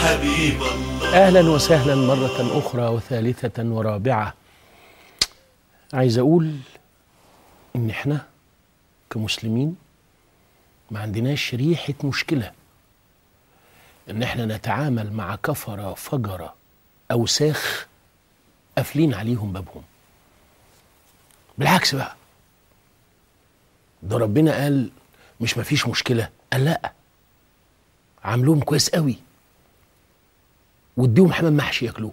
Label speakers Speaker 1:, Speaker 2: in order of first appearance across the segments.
Speaker 1: حبيب الله
Speaker 2: اهلا وسهلا مره اخرى وثالثه ورابعه عايز اقول ان احنا كمسلمين ما عندناش ريحه مشكله ان احنا نتعامل مع كفره فجره اوساخ قافلين عليهم بابهم بالعكس بقى ده ربنا قال مش مفيش مشكله قال لا عاملوهم كويس قوي واديهم حمام محشي ياكلوه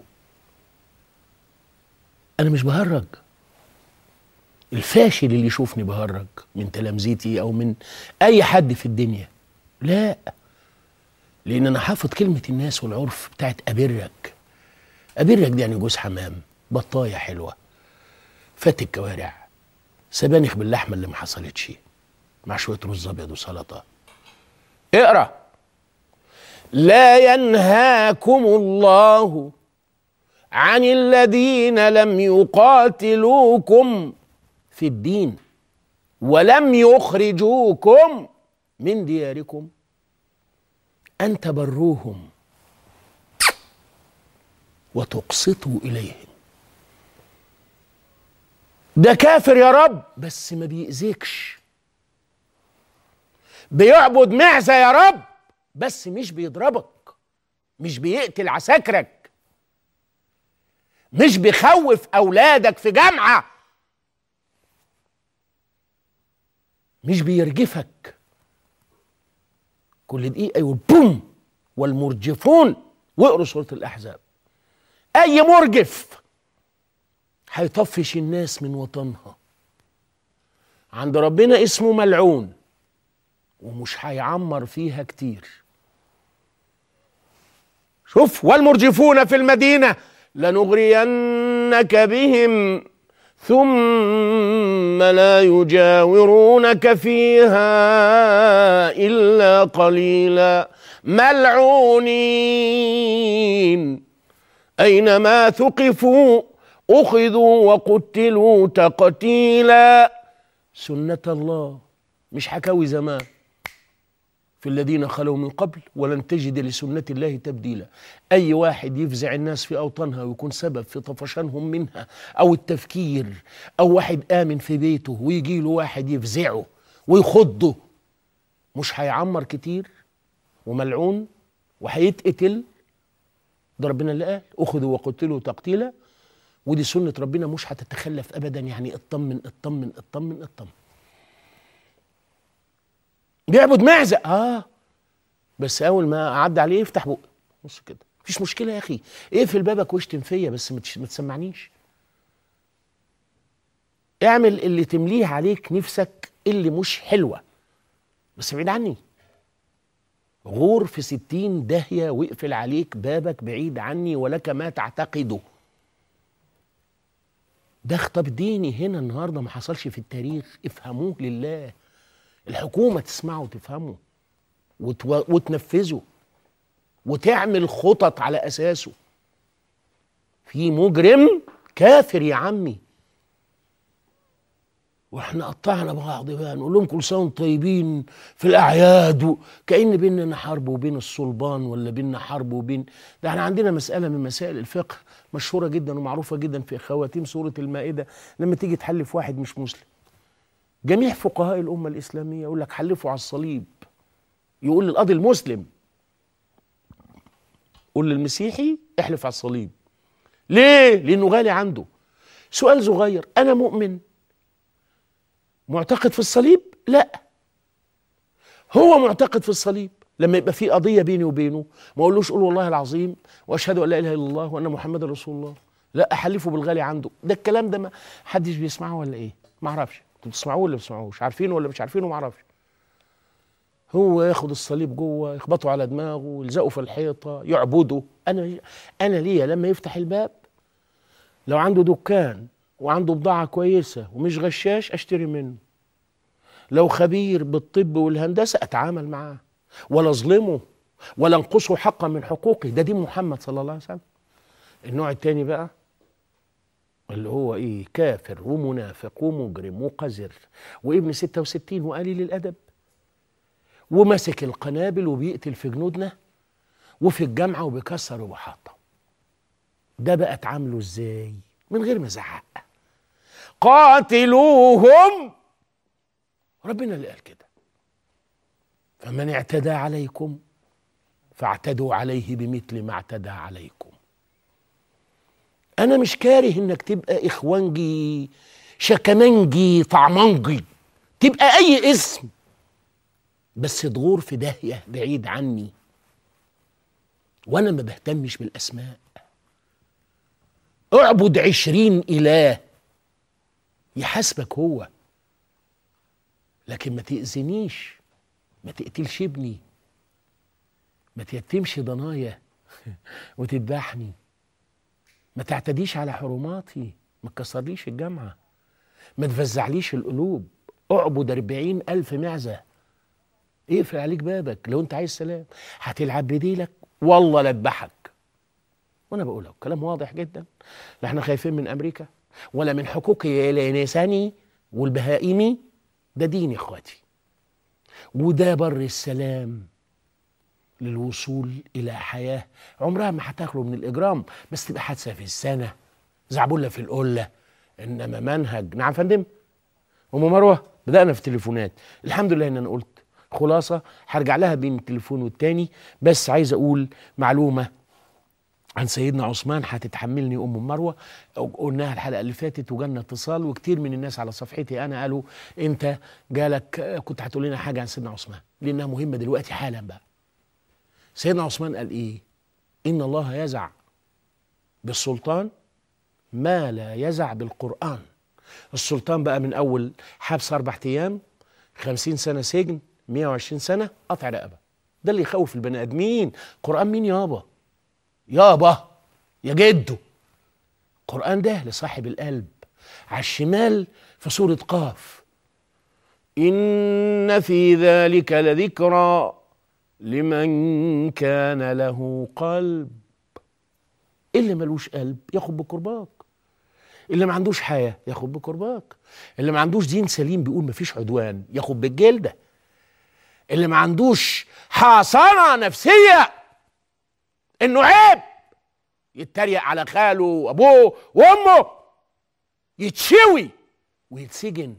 Speaker 2: انا مش بهرج الفاشل اللي يشوفني بهرج من تلامذتي او من اي حد في الدنيا لا لان انا حافظ كلمه الناس والعرف بتاعت ابرك ابرك دي يعني جوز حمام بطايه حلوه فات الكوارع سبانخ باللحمه اللي ما حصلتش مع شويه رز ابيض وسلطه اقرا لا ينهاكم الله عن الذين لم يقاتلوكم في الدين ولم يخرجوكم من دياركم ان تبروهم وتقسطوا اليهم ده كافر يا رب بس ما بيأذيكش بيعبد معزه يا رب بس مش بيضربك مش بيقتل عساكرك مش بيخوف اولادك في جامعه مش بيرجفك كل دقيقه يقول بوم والمرجفون واقروا سوره الاحزاب اي مرجف هيطفش الناس من وطنها عند ربنا اسمه ملعون ومش هيعمر فيها كتير شوف والمرجفون في المدينة لنغرينك بهم ثم لا يجاورونك فيها إلا قليلا ملعونين أينما ثقفوا أخذوا وقتلوا تقتيلا سنة الله مش حكاوي زمان في الذين خلوا من قبل ولن تجد لسنة الله تبديلا أي واحد يفزع الناس في أوطانها ويكون سبب في طفشانهم منها أو التفكير أو واحد آمن في بيته ويجي له واحد يفزعه ويخضه مش هيعمر كتير وملعون وهيتقتل ده ربنا اللي قال أخذوا وقتلوا تقتيلا ودي سنة ربنا مش هتتخلف أبدا يعني اطمن اطمن اطمن اطمن بيعبد معزة اه بس اول ما عدى عليه يفتح بقه بص كده مفيش مشكله يا اخي اقفل بابك واشتم فيا بس ما تسمعنيش اعمل اللي تمليه عليك نفسك اللي مش حلوه بس بعيد عني غور في ستين داهية واقفل عليك بابك بعيد عني ولك ما تعتقده ده خطاب ديني هنا النهارده ما حصلش في التاريخ افهموه لله الحكومة تسمعه وتفهمه وتو... وتنفذه وتعمل خطط على أساسه في مجرم كافر يا عمي واحنا قطعنا بعض بقى نقول لهم كل سنه وانتم طيبين في الاعياد و... كان بيننا حرب وبين الصلبان ولا بيننا حرب وبين ده احنا عندنا مساله من مسائل الفقه مشهوره جدا ومعروفه جدا في خواتيم سوره المائده لما تيجي تحلف واحد مش مسلم جميع فقهاء الأمة الإسلامية يقول لك حلفوا على الصليب يقول للقاضي المسلم قول للمسيحي احلف على الصليب ليه؟ لأنه غالي عنده سؤال صغير أنا مؤمن معتقد في الصليب؟ لا هو معتقد في الصليب لما يبقى في قضية بيني وبينه ما أقولوش قول والله العظيم وأشهد أن لا إله إلا الله وأن محمد رسول الله لا أحلفه بالغالي عنده ده الكلام ده ما حدش بيسمعه ولا إيه؟ ما أعرفش انتوا بتسمعوه ولا ما بتسمعوش عارفينه ولا مش عارفينه ما اعرفش هو ياخد الصليب جوه يخبطه على دماغه يلزقه في الحيطه يعبده انا انا ليا لما يفتح الباب لو عنده دكان وعنده بضاعه كويسه ومش غشاش اشتري منه لو خبير بالطب والهندسه اتعامل معاه ولا اظلمه ولا انقصه حقا من حقوقه ده دين محمد صلى الله عليه وسلم النوع الثاني بقى اللي هو ايه كافر ومنافق ومجرم وقذر وابن 66 وقليل الادب وماسك القنابل وبيقتل في جنودنا وفي الجامعه وبيكسر وبيحطم ده بقى اتعاملوا ازاي من غير ما ازعق قاتلوهم ربنا اللي قال كده فمن اعتدى عليكم فاعتدوا عليه بمثل ما اعتدى عليكم انا مش كاره انك تبقى اخوانجي شكمنجي طعمنجي تبقى اي اسم بس تغور في داهيه بعيد عني وانا ما بهتمش بالاسماء اعبد عشرين اله يحاسبك هو لكن ما تأذنيش ما تقتلش ابني ما تيتمش ضنايا وتذبحني ما تعتديش على حرماتي ما تكسرليش الجامعة ما تفزعليش القلوب اعبد أربعين ألف معزة اقفل عليك بابك لو انت عايز سلام هتلعب بديلك والله لذبحك وانا بقول لك كلام واضح جدا لا احنا خايفين من امريكا ولا من حقوق الانساني والبهائمي ده دين يا اخواتي وده بر السلام للوصول الى حياه عمرها ما هتخلو من الاجرام بس تبقى حادثه في السنه زعبله في القله انما منهج نعم يا فندم ام مروه بدانا في التليفونات الحمد لله ان انا قلت خلاصه هرجع لها بين التليفون والتاني بس عايز اقول معلومه عن سيدنا عثمان هتتحملني ام مروه قلناها الحلقه اللي فاتت وجالنا اتصال وكتير من الناس على صفحتي انا قالوا انت جالك كنت هتقول لنا حاجه عن سيدنا عثمان لانها مهمه دلوقتي حالا بقى سيدنا عثمان قال ايه ان الله يزع بالسلطان ما لا يزع بالقران السلطان بقى من اول حبس اربع ايام خمسين سنه سجن 120 سنه قطع رقبه ده اللي يخوف البني ادمين قران مين يابا يابا يا جدو القرآن ده لصاحب القلب على الشمال في سورة قاف إن في ذلك لذكرى لمن كان له قلب اللي ملوش قلب ياخد بكرباك اللي ما عندوش حياة ياخد بكرباك اللي ما عندوش دين سليم بيقول ما فيش عدوان ياخد بالجلدة اللي ما عندوش حصانة نفسية انه عيب يتريق على خاله وابوه وامه يتشوي ويتسجن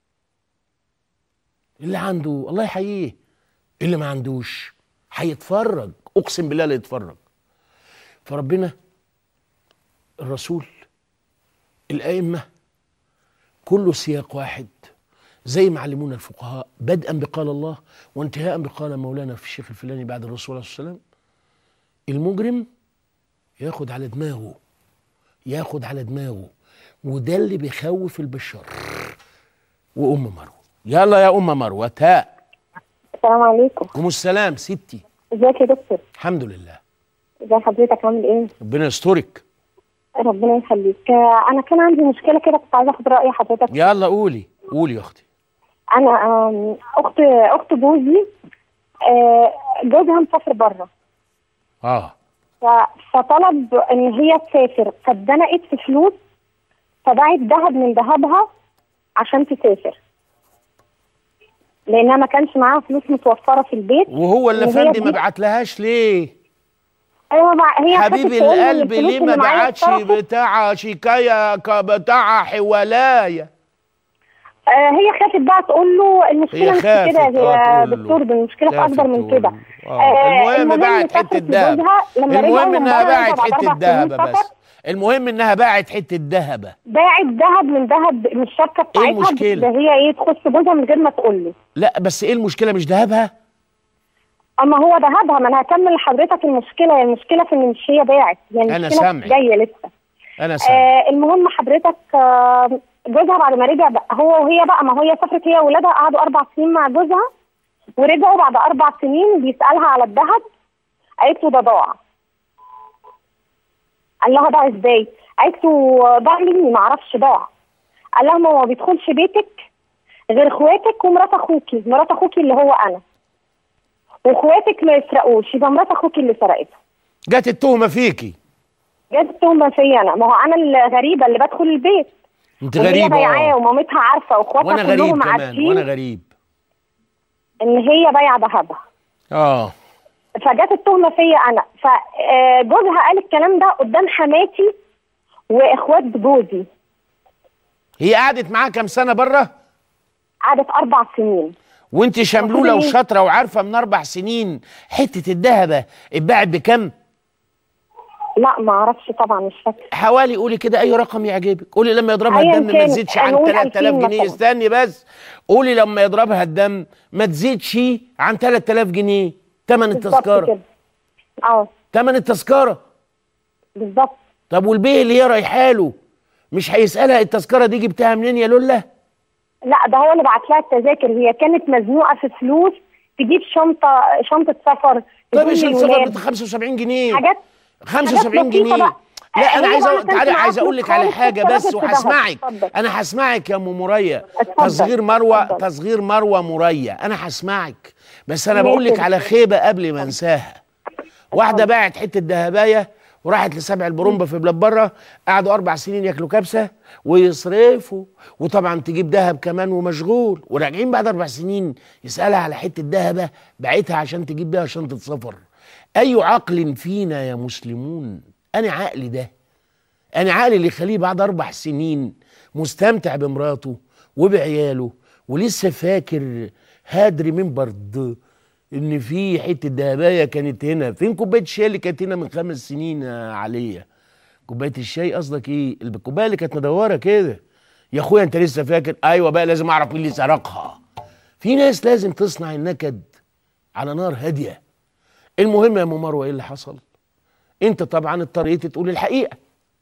Speaker 2: اللي عنده الله يحييه اللي ما عندوش هيتفرج اقسم بالله لا يتفرج فربنا الرسول الائمه كله سياق واحد زي ما علمونا الفقهاء بدءا بقال الله وانتهاء بقال مولانا في الشيخ الفلاني بعد الرسول صلى الله عليه وسلم المجرم ياخد على دماغه ياخد على دماغه وده اللي بيخوف البشر وام مروه يلا يا ام مروه تاء
Speaker 1: السلام عليكم
Speaker 2: ام السلام ستي
Speaker 1: ازيك يا دكتور
Speaker 2: الحمد لله
Speaker 1: ازي حضرتك عامل ايه
Speaker 2: ربنا يسترك
Speaker 1: ربنا يخليك آه، انا كان عندي مشكله كده كنت عايزه اخد راي حضرتك
Speaker 2: يلا قولي قولي يا اختي
Speaker 1: انا آم، اخت اخت جوزي آه، جوزها مسافر بره
Speaker 2: اه
Speaker 1: ف- فطلب ان هي تسافر فاتزنقت في فلوس فباعت ذهب من ذهبها عشان تسافر لانها ما كانش معاها فلوس متوفره في البيت
Speaker 2: وهو اللي
Speaker 1: وهي
Speaker 2: فندي ما
Speaker 1: دي-
Speaker 2: بعت لهاش ليه
Speaker 1: ايوه بقى- هي
Speaker 2: حبيب
Speaker 1: خافت تقول لي
Speaker 2: القلب
Speaker 1: الفلوس
Speaker 2: ليه
Speaker 1: اللي
Speaker 2: ما
Speaker 1: معايا
Speaker 2: بعتش
Speaker 1: اتصرفت.
Speaker 2: بتاع شيكايه ك- بتاع حوالايه
Speaker 1: آه، هي خافت بقى تقول له المشكله
Speaker 2: هي
Speaker 1: مش في
Speaker 2: خافت،
Speaker 1: كده
Speaker 2: آه،
Speaker 1: يا
Speaker 2: تقول له.
Speaker 1: دكتور ده المشكله في
Speaker 2: خافت
Speaker 1: اكبر من
Speaker 2: تقول
Speaker 1: كده
Speaker 2: له. آه. المهم باعت
Speaker 1: سافرت
Speaker 2: حته دهب
Speaker 1: لجوزها، لما رجعوا
Speaker 2: المهم
Speaker 1: من
Speaker 2: انها
Speaker 1: بره
Speaker 2: باعت
Speaker 1: بعد
Speaker 2: حته
Speaker 1: أربع سنين
Speaker 2: دهبه بس
Speaker 1: سفر،
Speaker 2: المهم انها باعت حته دهبه
Speaker 1: باعت ذهب من ذهب من الشبكه بتاعتها
Speaker 2: المشكلة؟
Speaker 1: ده هي ايه تخص جوزها من غير ما تقول له
Speaker 2: لا بس ايه المشكله مش دهبها
Speaker 1: اما هو ذهبها ما انا هكمل لحضرتك المشكله هي المشكله في ان مش هي باعت يعني
Speaker 2: أنا
Speaker 1: المشكله
Speaker 2: سامعك.
Speaker 1: جايه لسه
Speaker 2: انا سامع
Speaker 1: آه المهم حضرتك آه جوزها بعد ما رجع بقى هو وهي بقى ما هي سافرت هي وولادها قعدوا اربع سنين مع جوزها ورجعوا بعد اربع سنين بيسالها على الذهب قالت له ده ضاع قال لها ضاع ازاي؟ قالت له ضاع مني ما اعرفش ضاع قال لها ما هو ما بيدخلش بيتك غير اخواتك ومرات اخوكي مرات اخوكي اللي هو انا واخواتك ما يسرقوش يبقى مرات اخوكي اللي سرقته
Speaker 2: جت التهمه فيكي
Speaker 1: جت التهمه فيا انا ما هو انا الغريبه اللي بدخل البيت
Speaker 2: انت
Speaker 1: وهي
Speaker 2: غريبه
Speaker 1: بايعاه
Speaker 2: آه.
Speaker 1: ومامتها عارفه واخواتها
Speaker 2: وانا غريب
Speaker 1: كلهم
Speaker 2: كمان وانا
Speaker 1: عارفين
Speaker 2: غريب
Speaker 1: ان هي بايعه ذهبها
Speaker 2: اه
Speaker 1: فجت التهمه فيا انا فجوزها قال الكلام ده قدام حماتي واخوات جوزي
Speaker 2: هي قعدت معاه كام سنه بره
Speaker 1: قعدت اربع سنين
Speaker 2: وانت شملوله
Speaker 1: المفروض إيه؟
Speaker 2: وشاطره وعارفه من اربع سنين حته الذهبه اتباعت بكام
Speaker 1: لا ما اعرفش طبعا مش فاكره
Speaker 2: حوالي قولي كده اي رقم يعجبك قولي لما يضربها
Speaker 1: أياً
Speaker 2: الدم ما
Speaker 1: كان،
Speaker 2: تزيدش عن
Speaker 1: هنقول
Speaker 2: 3000
Speaker 1: 2000
Speaker 2: جنيه
Speaker 1: مثلاً.
Speaker 2: استني بس قولي لما يضربها الدم ما تزيدش عن 3000 جنيه تمن
Speaker 1: بالظبط
Speaker 2: التذكره
Speaker 1: كده اه
Speaker 2: تمن التذكره
Speaker 1: بالظبط
Speaker 2: طب والبيه اللي هي رايحه له مش هيسالها التذكره دي جبتها منين يا لولا
Speaker 1: لا ده هو اللي بعت لها التذاكر هي كانت مزنوقه في فلوس تجيب شنطه شنطه سفر
Speaker 2: طب
Speaker 1: هدوم
Speaker 2: ايش السفر
Speaker 1: للولاد.
Speaker 2: ب 75 جنيه
Speaker 1: حاجات
Speaker 2: 75
Speaker 1: حاجات
Speaker 2: جنيه
Speaker 1: بسيطة بقى.
Speaker 2: لا انا
Speaker 1: هي
Speaker 2: عايز
Speaker 1: بقى
Speaker 2: أقول-
Speaker 1: ما كانش
Speaker 2: تعالى
Speaker 1: معاها
Speaker 2: عايز اقول
Speaker 1: فلوس
Speaker 2: لك على
Speaker 1: خالص،
Speaker 2: حاجه
Speaker 1: فاتصرفت
Speaker 2: بس
Speaker 1: في دهب.
Speaker 2: وهسمعك
Speaker 1: اتفضل.
Speaker 2: انا هسمعك يا ام مريا
Speaker 1: اتفضل.
Speaker 2: تصغير مروه
Speaker 1: اتفضل.
Speaker 2: تصغير مروه مريا انا هسمعك بس انا
Speaker 1: ماشي.
Speaker 2: بقول لك على خيبه قبل ما انساها واحده باعت حته دهبايه وراحت لسبع البرومبا في بلاد بره قعدوا اربع سنين ياكلوا كبسه ويصرفوا وطبعا تجيب دهب كمان ومشغول وراجعين بعد اربع سنين يسالها على حته دهبه باعتها عشان تجيب بيها شنطه سفر اي عقل فينا يا مسلمون انا عقلي ده انا عقلي اللي يخليه بعد اربع سنين مستمتع بمراته وبعياله ولسه فاكر هادري من برد ان في حته دهبايه كانت هنا فين كوبايه الشاي اللي كانت هنا من خمس سنين يا عليا كوبايه الشاي قصدك ايه الكوبايه اللي كانت مدوره كده يا اخويا انت لسه فاكر ايوه بقى لازم اعرف مين اللي سرقها في ناس لازم تصنع النكد على نار هاديه المهم يا ام مروه ايه اللي حصل انت طبعا اضطريت تقول الحقيقه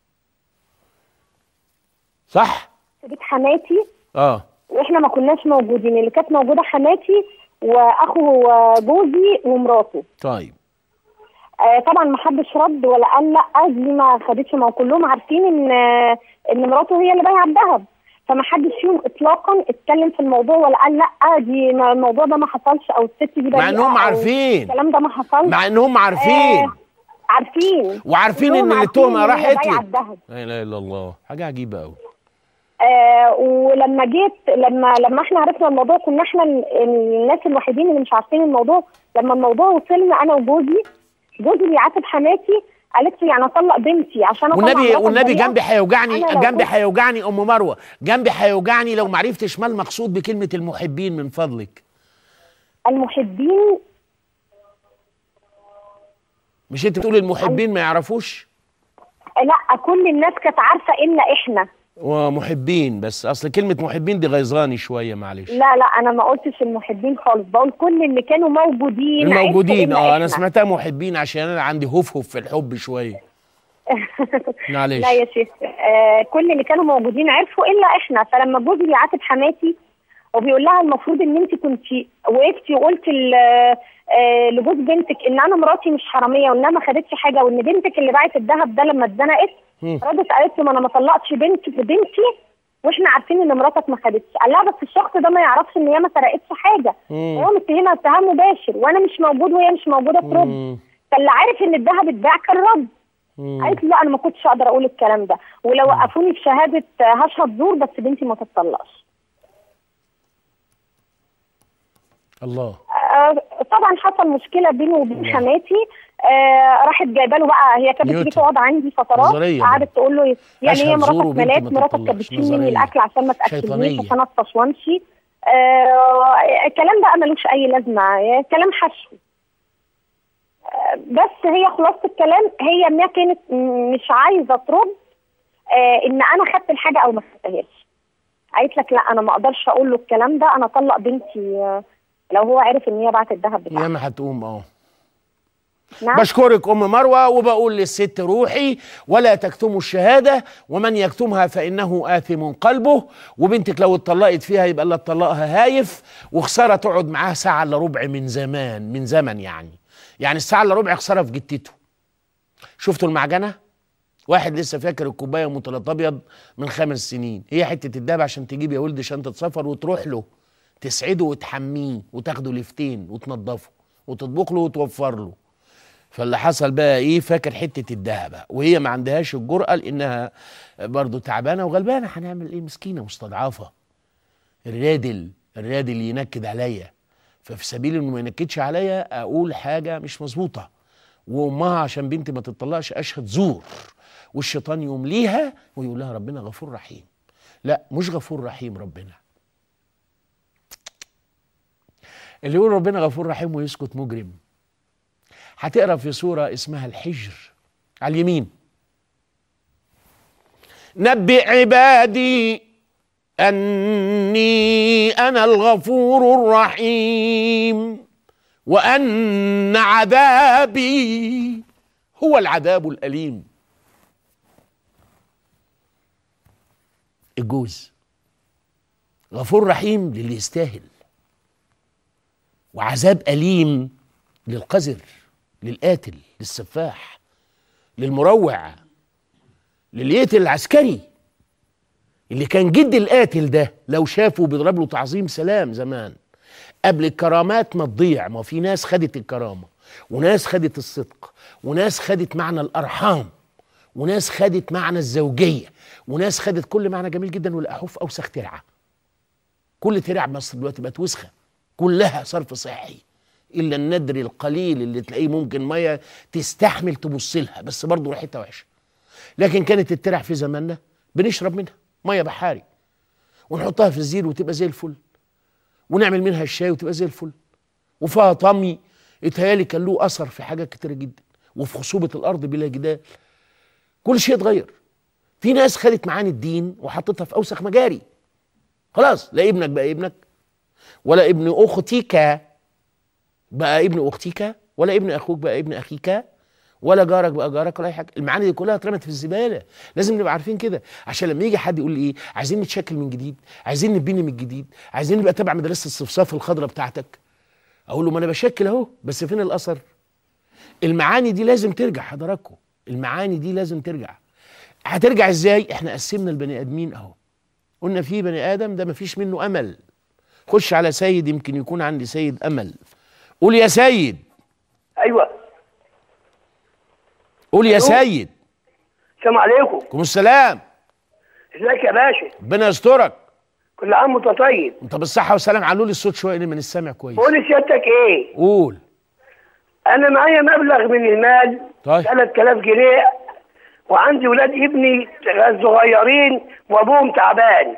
Speaker 2: صح
Speaker 1: بيت حماتي
Speaker 2: اه
Speaker 1: واحنا ما كناش موجودين اللي كانت موجوده حماتي واخو جوزي ومراته
Speaker 2: طيب
Speaker 1: آه طبعا ما حدش رد ولا قال لا دي ما خدتش ما هو كلهم عارفين ان آه، ان مراته هي اللي بايعه الذهب فما حدش فيهم اطلاقا اتكلم في الموضوع ولا قال لا دي ما- الموضوع ده ما حصلش او الست دي
Speaker 2: مع
Speaker 1: بريئة
Speaker 2: انهم
Speaker 1: أو
Speaker 2: عارفين
Speaker 1: الكلام ده ما حصلش
Speaker 2: مع انهم عارفين
Speaker 1: آه عارفين
Speaker 2: وعارفين
Speaker 1: كلهم
Speaker 2: ان
Speaker 1: عارفين
Speaker 2: التهمه
Speaker 1: إن هي
Speaker 2: راحت
Speaker 1: بايعة
Speaker 2: لك
Speaker 1: الذهب
Speaker 2: لا اله الا الله حاجه عجيبه قوي
Speaker 1: آه ولما جيت لما لما احنا عرفنا الموضوع كنا احنا ال- الناس الوحيدين اللي مش عارفين الموضوع لما الموضوع وصلنا انا وجوزي جوزي بيعاتب حماتي قالت لي يعني اطلق بنتي عشان أطلع
Speaker 2: والنبي
Speaker 1: مراتك
Speaker 2: والنبي
Speaker 1: بريئة.
Speaker 2: جنبي هيوجعني
Speaker 1: أنا لو
Speaker 2: جنبي
Speaker 1: كنت-
Speaker 2: هيوجعني ام مروه جنبي هيوجعني لو ما عرفتش ما المقصود بكلمه المحبين من فضلك
Speaker 1: المحبين
Speaker 2: مش انت بتقولي المحبين ما يعرفوش
Speaker 1: لا كل الناس كانت عارفه الا احنا
Speaker 2: ومحبين بس اصل كلمه محبين دي غيظاني شويه معلش
Speaker 1: لا لا انا ما قلتش المحبين خالص بقول كل اللي كانوا موجودين عرفوا
Speaker 2: الموجودين
Speaker 1: إلا
Speaker 2: اه انا
Speaker 1: إحنا.
Speaker 2: سمعتها محبين عشان انا عندي هفهف في الحب شويه معلش
Speaker 1: لا يا شيخ آه كل اللي كانوا موجودين عرفوا الا احنا فلما جوزي بيعاتب حماتي وبيقول لها المفروض ان انت كنت وقفتي وقلت ل- آه لجوز بنتك ان انا مراتي مش حراميه وانها ما خدتش حاجه وان بنتك اللي باعت الذهب ده لما اتزنقت
Speaker 2: مم.
Speaker 1: ردت قالت له ما انا ما طلقتش بنتي في بنتي واحنا عارفين ان مراتك ما خدتش قال لها بس الشخص ده ما يعرفش ان هي ما سرقتش حاجه
Speaker 2: مم.
Speaker 1: هو متهمها اتهام مباشر وانا مش موجود وهي مش موجوده ترد
Speaker 2: مم.
Speaker 1: فاللي عارف ان الذهب اتباع كان رد
Speaker 2: مم.
Speaker 1: قالت لي لا انا ما كنتش اقدر اقول الكلام ده ولو وقفوني في شهاده آه، هشهد زور بس بنتي ما تتطلقش
Speaker 2: الله
Speaker 1: آه، طبعا حصل مشكله بينه وبين حماتي آه راحت جايبه له بقى هي كانت بتيجي
Speaker 2: نيوتن.
Speaker 1: تقعد عندي فترات
Speaker 2: نظرية
Speaker 1: قعدت تقول له يعني هي
Speaker 2: أشهد زور
Speaker 1: مراتك
Speaker 2: وبنتي
Speaker 1: ملاك
Speaker 2: ما
Speaker 1: مراتك كانت
Speaker 2: تطلقش.
Speaker 1: بتشيل مني
Speaker 2: نظرية.
Speaker 1: الاكل عشان ما تاكلنيش
Speaker 2: شيطانية.
Speaker 1: عشان اطفش وامشي آه الكلام ده ملوش اي لازمه آه، كلام حشو آه، بس هي خلاصه الكلام هي ما كانت م- مش عايزه ترد آه ان انا خدت الحاجه او ما خدتهاش قالت لك لا انا ما اقدرش اقول له الكلام ده انا اطلق بنتي آه، لو هو عرف ان هي بعت الذهب بتاعها
Speaker 2: يا ما هتقوم اه
Speaker 1: نعم
Speaker 2: بشكرك ام مروه وبقول للست روحي ولا تكتموا الشهاده ومن يكتمها فانه اثم قلبه وبنتك لو اتطلقت فيها يبقى اللي اتطلقها هايف وخساره تقعد معاها ساعه الا ربع من زمان من زمن يعني يعني الساعه الا ربع خساره في جتته شفتوا المعجنه واحد لسه فاكر الكوبايه ام تلات ابيض من خمس سنين هي حته الدهب عشان تجيب يا ولد شنطه سفر وتروح له تسعده وتحميه وتاخده لفتين وتنضفه وتطبخ له وتوفر له فاللي حصل بقى ايه فاكر حته الدهب بقى وهي ما عندهاش الجرأه لانها برضه تعبانه وغلبانه هنعمل ايه مسكينه مستضعفه الرادل الرادل ينكد عليا ففي سبيل انه ما ينكدش عليا اقول حاجه مش مظبوطه وامها عشان بنتي ما تطلقش اشهد زور والشيطان يمليها ويقول لها ربنا غفور رحيم لا مش غفور رحيم ربنا اللي يقول ربنا غفور رحيم ويسكت مجرم هتقرا في سوره اسمها الحجر على اليمين نبئ عبادي اني انا الغفور الرحيم وان عذابي هو العذاب الاليم الجوز غفور رحيم للي يستاهل وعذاب أليم للقذر للقاتل للسفاح للمروع للي يقتل العسكري اللي كان جد القاتل ده لو شافه بيضرب له تعظيم سلام زمان قبل الكرامات ما تضيع ما في ناس خدت الكرامة وناس خدت الصدق وناس خدت معنى الأرحام وناس خدت معنى الزوجية وناس خدت كل معنى جميل جدا والأحوف أوسخ ترعة كل ترع مصر دلوقتي بقت وسخة كلها صرف صحي الا الندر القليل اللي تلاقيه ممكن ميه تستحمل تبص لها بس برضه ريحتها وحشه لكن كانت الترع في زماننا بنشرب منها ميه بحاري ونحطها في الزير وتبقى زي الفل ونعمل منها الشاي وتبقى زي الفل وفيها طمي اتهيالي كان له اثر في حاجات كتيره جدا وفي خصوبه الارض بلا جدال كل شيء اتغير في ناس خدت معاني الدين وحطتها في اوسخ مجاري خلاص لا ابنك بقى ابنك ولا ابن اختك بقى ابن اختك ولا ابن اخوك بقى ابن اخيك ولا جارك بقى جارك ولا اي حاجه المعاني دي كلها اترمت في الزباله لازم نبقى عارفين كده عشان لما يجي حد يقول لي ايه عايزين نتشكل من جديد عايزين نبني من جديد عايزين نبقى تبع مدرسه الصفصاف الخضراء بتاعتك اقول له ما انا بشكل اهو بس فين الاثر المعاني دي لازم ترجع حضراتكم المعاني دي لازم ترجع هترجع ازاي احنا قسمنا البني ادمين اهو قلنا في بني ادم ده مفيش منه امل خش على سيد يمكن يكون عندي سيد امل قول يا سيد
Speaker 3: ايوه
Speaker 2: قول يا
Speaker 3: ألو؟
Speaker 2: سيد
Speaker 3: السلام عليكم
Speaker 2: عليكم السلام
Speaker 3: ازيك يا باشا
Speaker 2: ربنا يسترك
Speaker 3: كل عام وانت طيب
Speaker 2: انت بالصحه والسلام علوا لي الصوت شويه لمن السامع كويس
Speaker 3: بقول لسيادتك ايه
Speaker 2: قول
Speaker 3: انا معايا مبلغ من المال
Speaker 2: طيب.
Speaker 3: 3000 جنيه وعندي ولاد ابني صغيرين وابوهم تعبان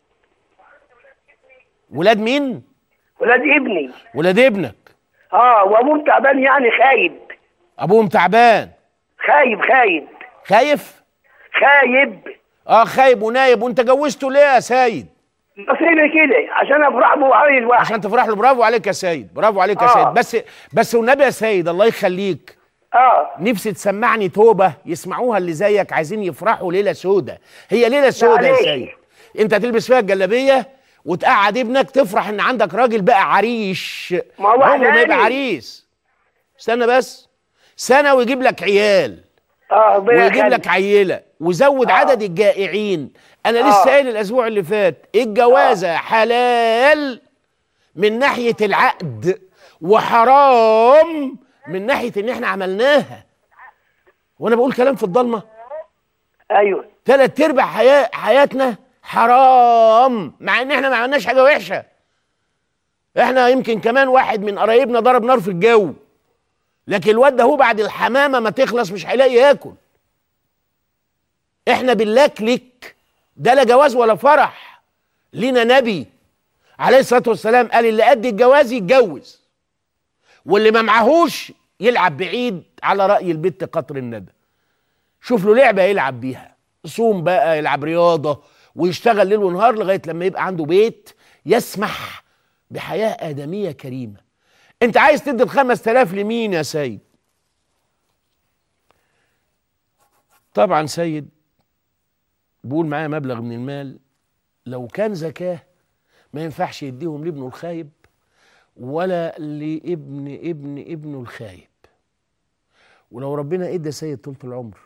Speaker 2: ولاد مين
Speaker 3: ولاد ابني
Speaker 2: ولاد ابنك
Speaker 3: اه وابوهم تعبان يعني خايب
Speaker 2: ابوهم تعبان
Speaker 3: خايب خايب
Speaker 2: خايف
Speaker 3: خايب
Speaker 2: اه خايب ونايب وانت جوزته ليه يا سيد
Speaker 3: نصيبي كده عشان افرح به عيل واحد
Speaker 2: عشان تفرح له برافو عليك يا سيد برافو عليك يا
Speaker 3: آه.
Speaker 2: سيد بس بس والنبي يا سيد الله يخليك
Speaker 3: اه
Speaker 2: نفسي تسمعني توبه يسمعوها اللي زيك عايزين يفرحوا ليله سودة هي ليله سودة يا
Speaker 3: معلش.
Speaker 2: سيد انت تلبس فيها الجلابيه وتقعد ابنك تفرح ان عندك راجل بقى عريش
Speaker 3: ما هو
Speaker 2: عمره ما يبقى
Speaker 3: وحداني.
Speaker 2: عريس استنى بس سنه ويجيب لك عيال
Speaker 3: اه ربنا
Speaker 2: ويجيب
Speaker 3: يخليك.
Speaker 2: لك عيله وزود
Speaker 3: آه.
Speaker 2: عدد الجائعين انا لسه
Speaker 3: آه.
Speaker 2: قايل الاسبوع اللي فات الجوازه حلال من ناحيه العقد وحرام من ناحيه ان احنا عملناها وانا بقول كلام في الضلمه
Speaker 3: ايوه
Speaker 2: ثلاث ارباع حياة حياتنا حرام مع ان احنا ما عملناش حاجه وحشه احنا يمكن كمان واحد من قرايبنا ضرب نار في الجو لكن الواد ده هو بعد الحمامه ما تخلص مش هيلاقي ياكل احنا بنلكلك ده لا جواز ولا فرح لينا نبي عليه الصلاه والسلام قال اللي قد الجواز يتجوز واللي ما معهوش يلعب بعيد على راي البت قطر الندى شوف له لعبه يلعب بيها صوم بقى يلعب رياضه ويشتغل ليل ونهار لغايه لما يبقى عنده بيت يسمح بحياه ادميه كريمه انت عايز تدي ال 5000 لمين يا سيد طبعا سيد بقول معايا مبلغ من المال لو كان زكاه ما ينفعش يديهم لابنه الخايب ولا لابن ابن ابنه الخايب ولو ربنا ادى سيد طولة العمر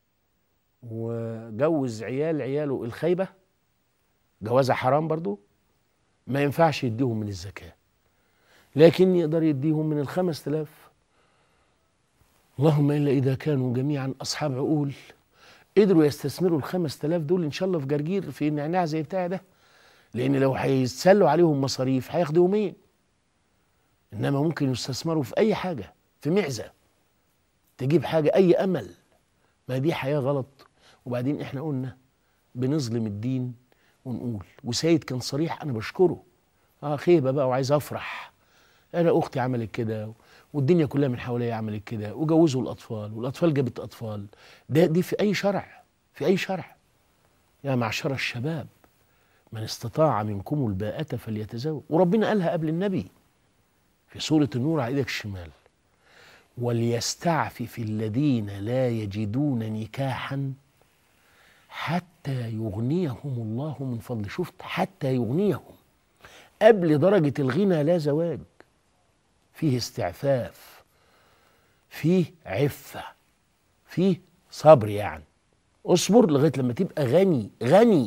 Speaker 2: وجوز عيال عياله الخايبة جوازة حرام برضو ما ينفعش يديهم من الزكاة لكن يقدر يديهم من الخمس تلاف اللهم إلا إذا كانوا جميعا أصحاب عقول قدروا يستثمروا الخمس تلاف دول إن شاء الله في جرجير في نعناع زي بتاعي ده لأن لو هيتسلوا عليهم مصاريف هياخدوا يومين انما ممكن يستثمروا في اي حاجه في معزه تجيب حاجه اي امل ما دي حياه غلط وبعدين احنا قلنا بنظلم الدين ونقول وسيد كان صريح انا بشكره اه خيبه بقى وعايز افرح انا اختي عملت كده والدنيا كلها من حواليا عملت كده وجوزوا الاطفال والاطفال جابت اطفال ده دي في اي شرع في اي شرع يا معشر الشباب من استطاع منكم الباءة فليتزوج وربنا قالها قبل النبي في سورة النور على ايدك الشمال وليستعفف الذين لا يجدون نكاحا حتى يغنيهم الله من فضله شفت حتى يغنيهم قبل درجة الغنى لا زواج فيه استعفاف فيه عفة فيه صبر يعني اصبر لغاية لما تبقى غني غني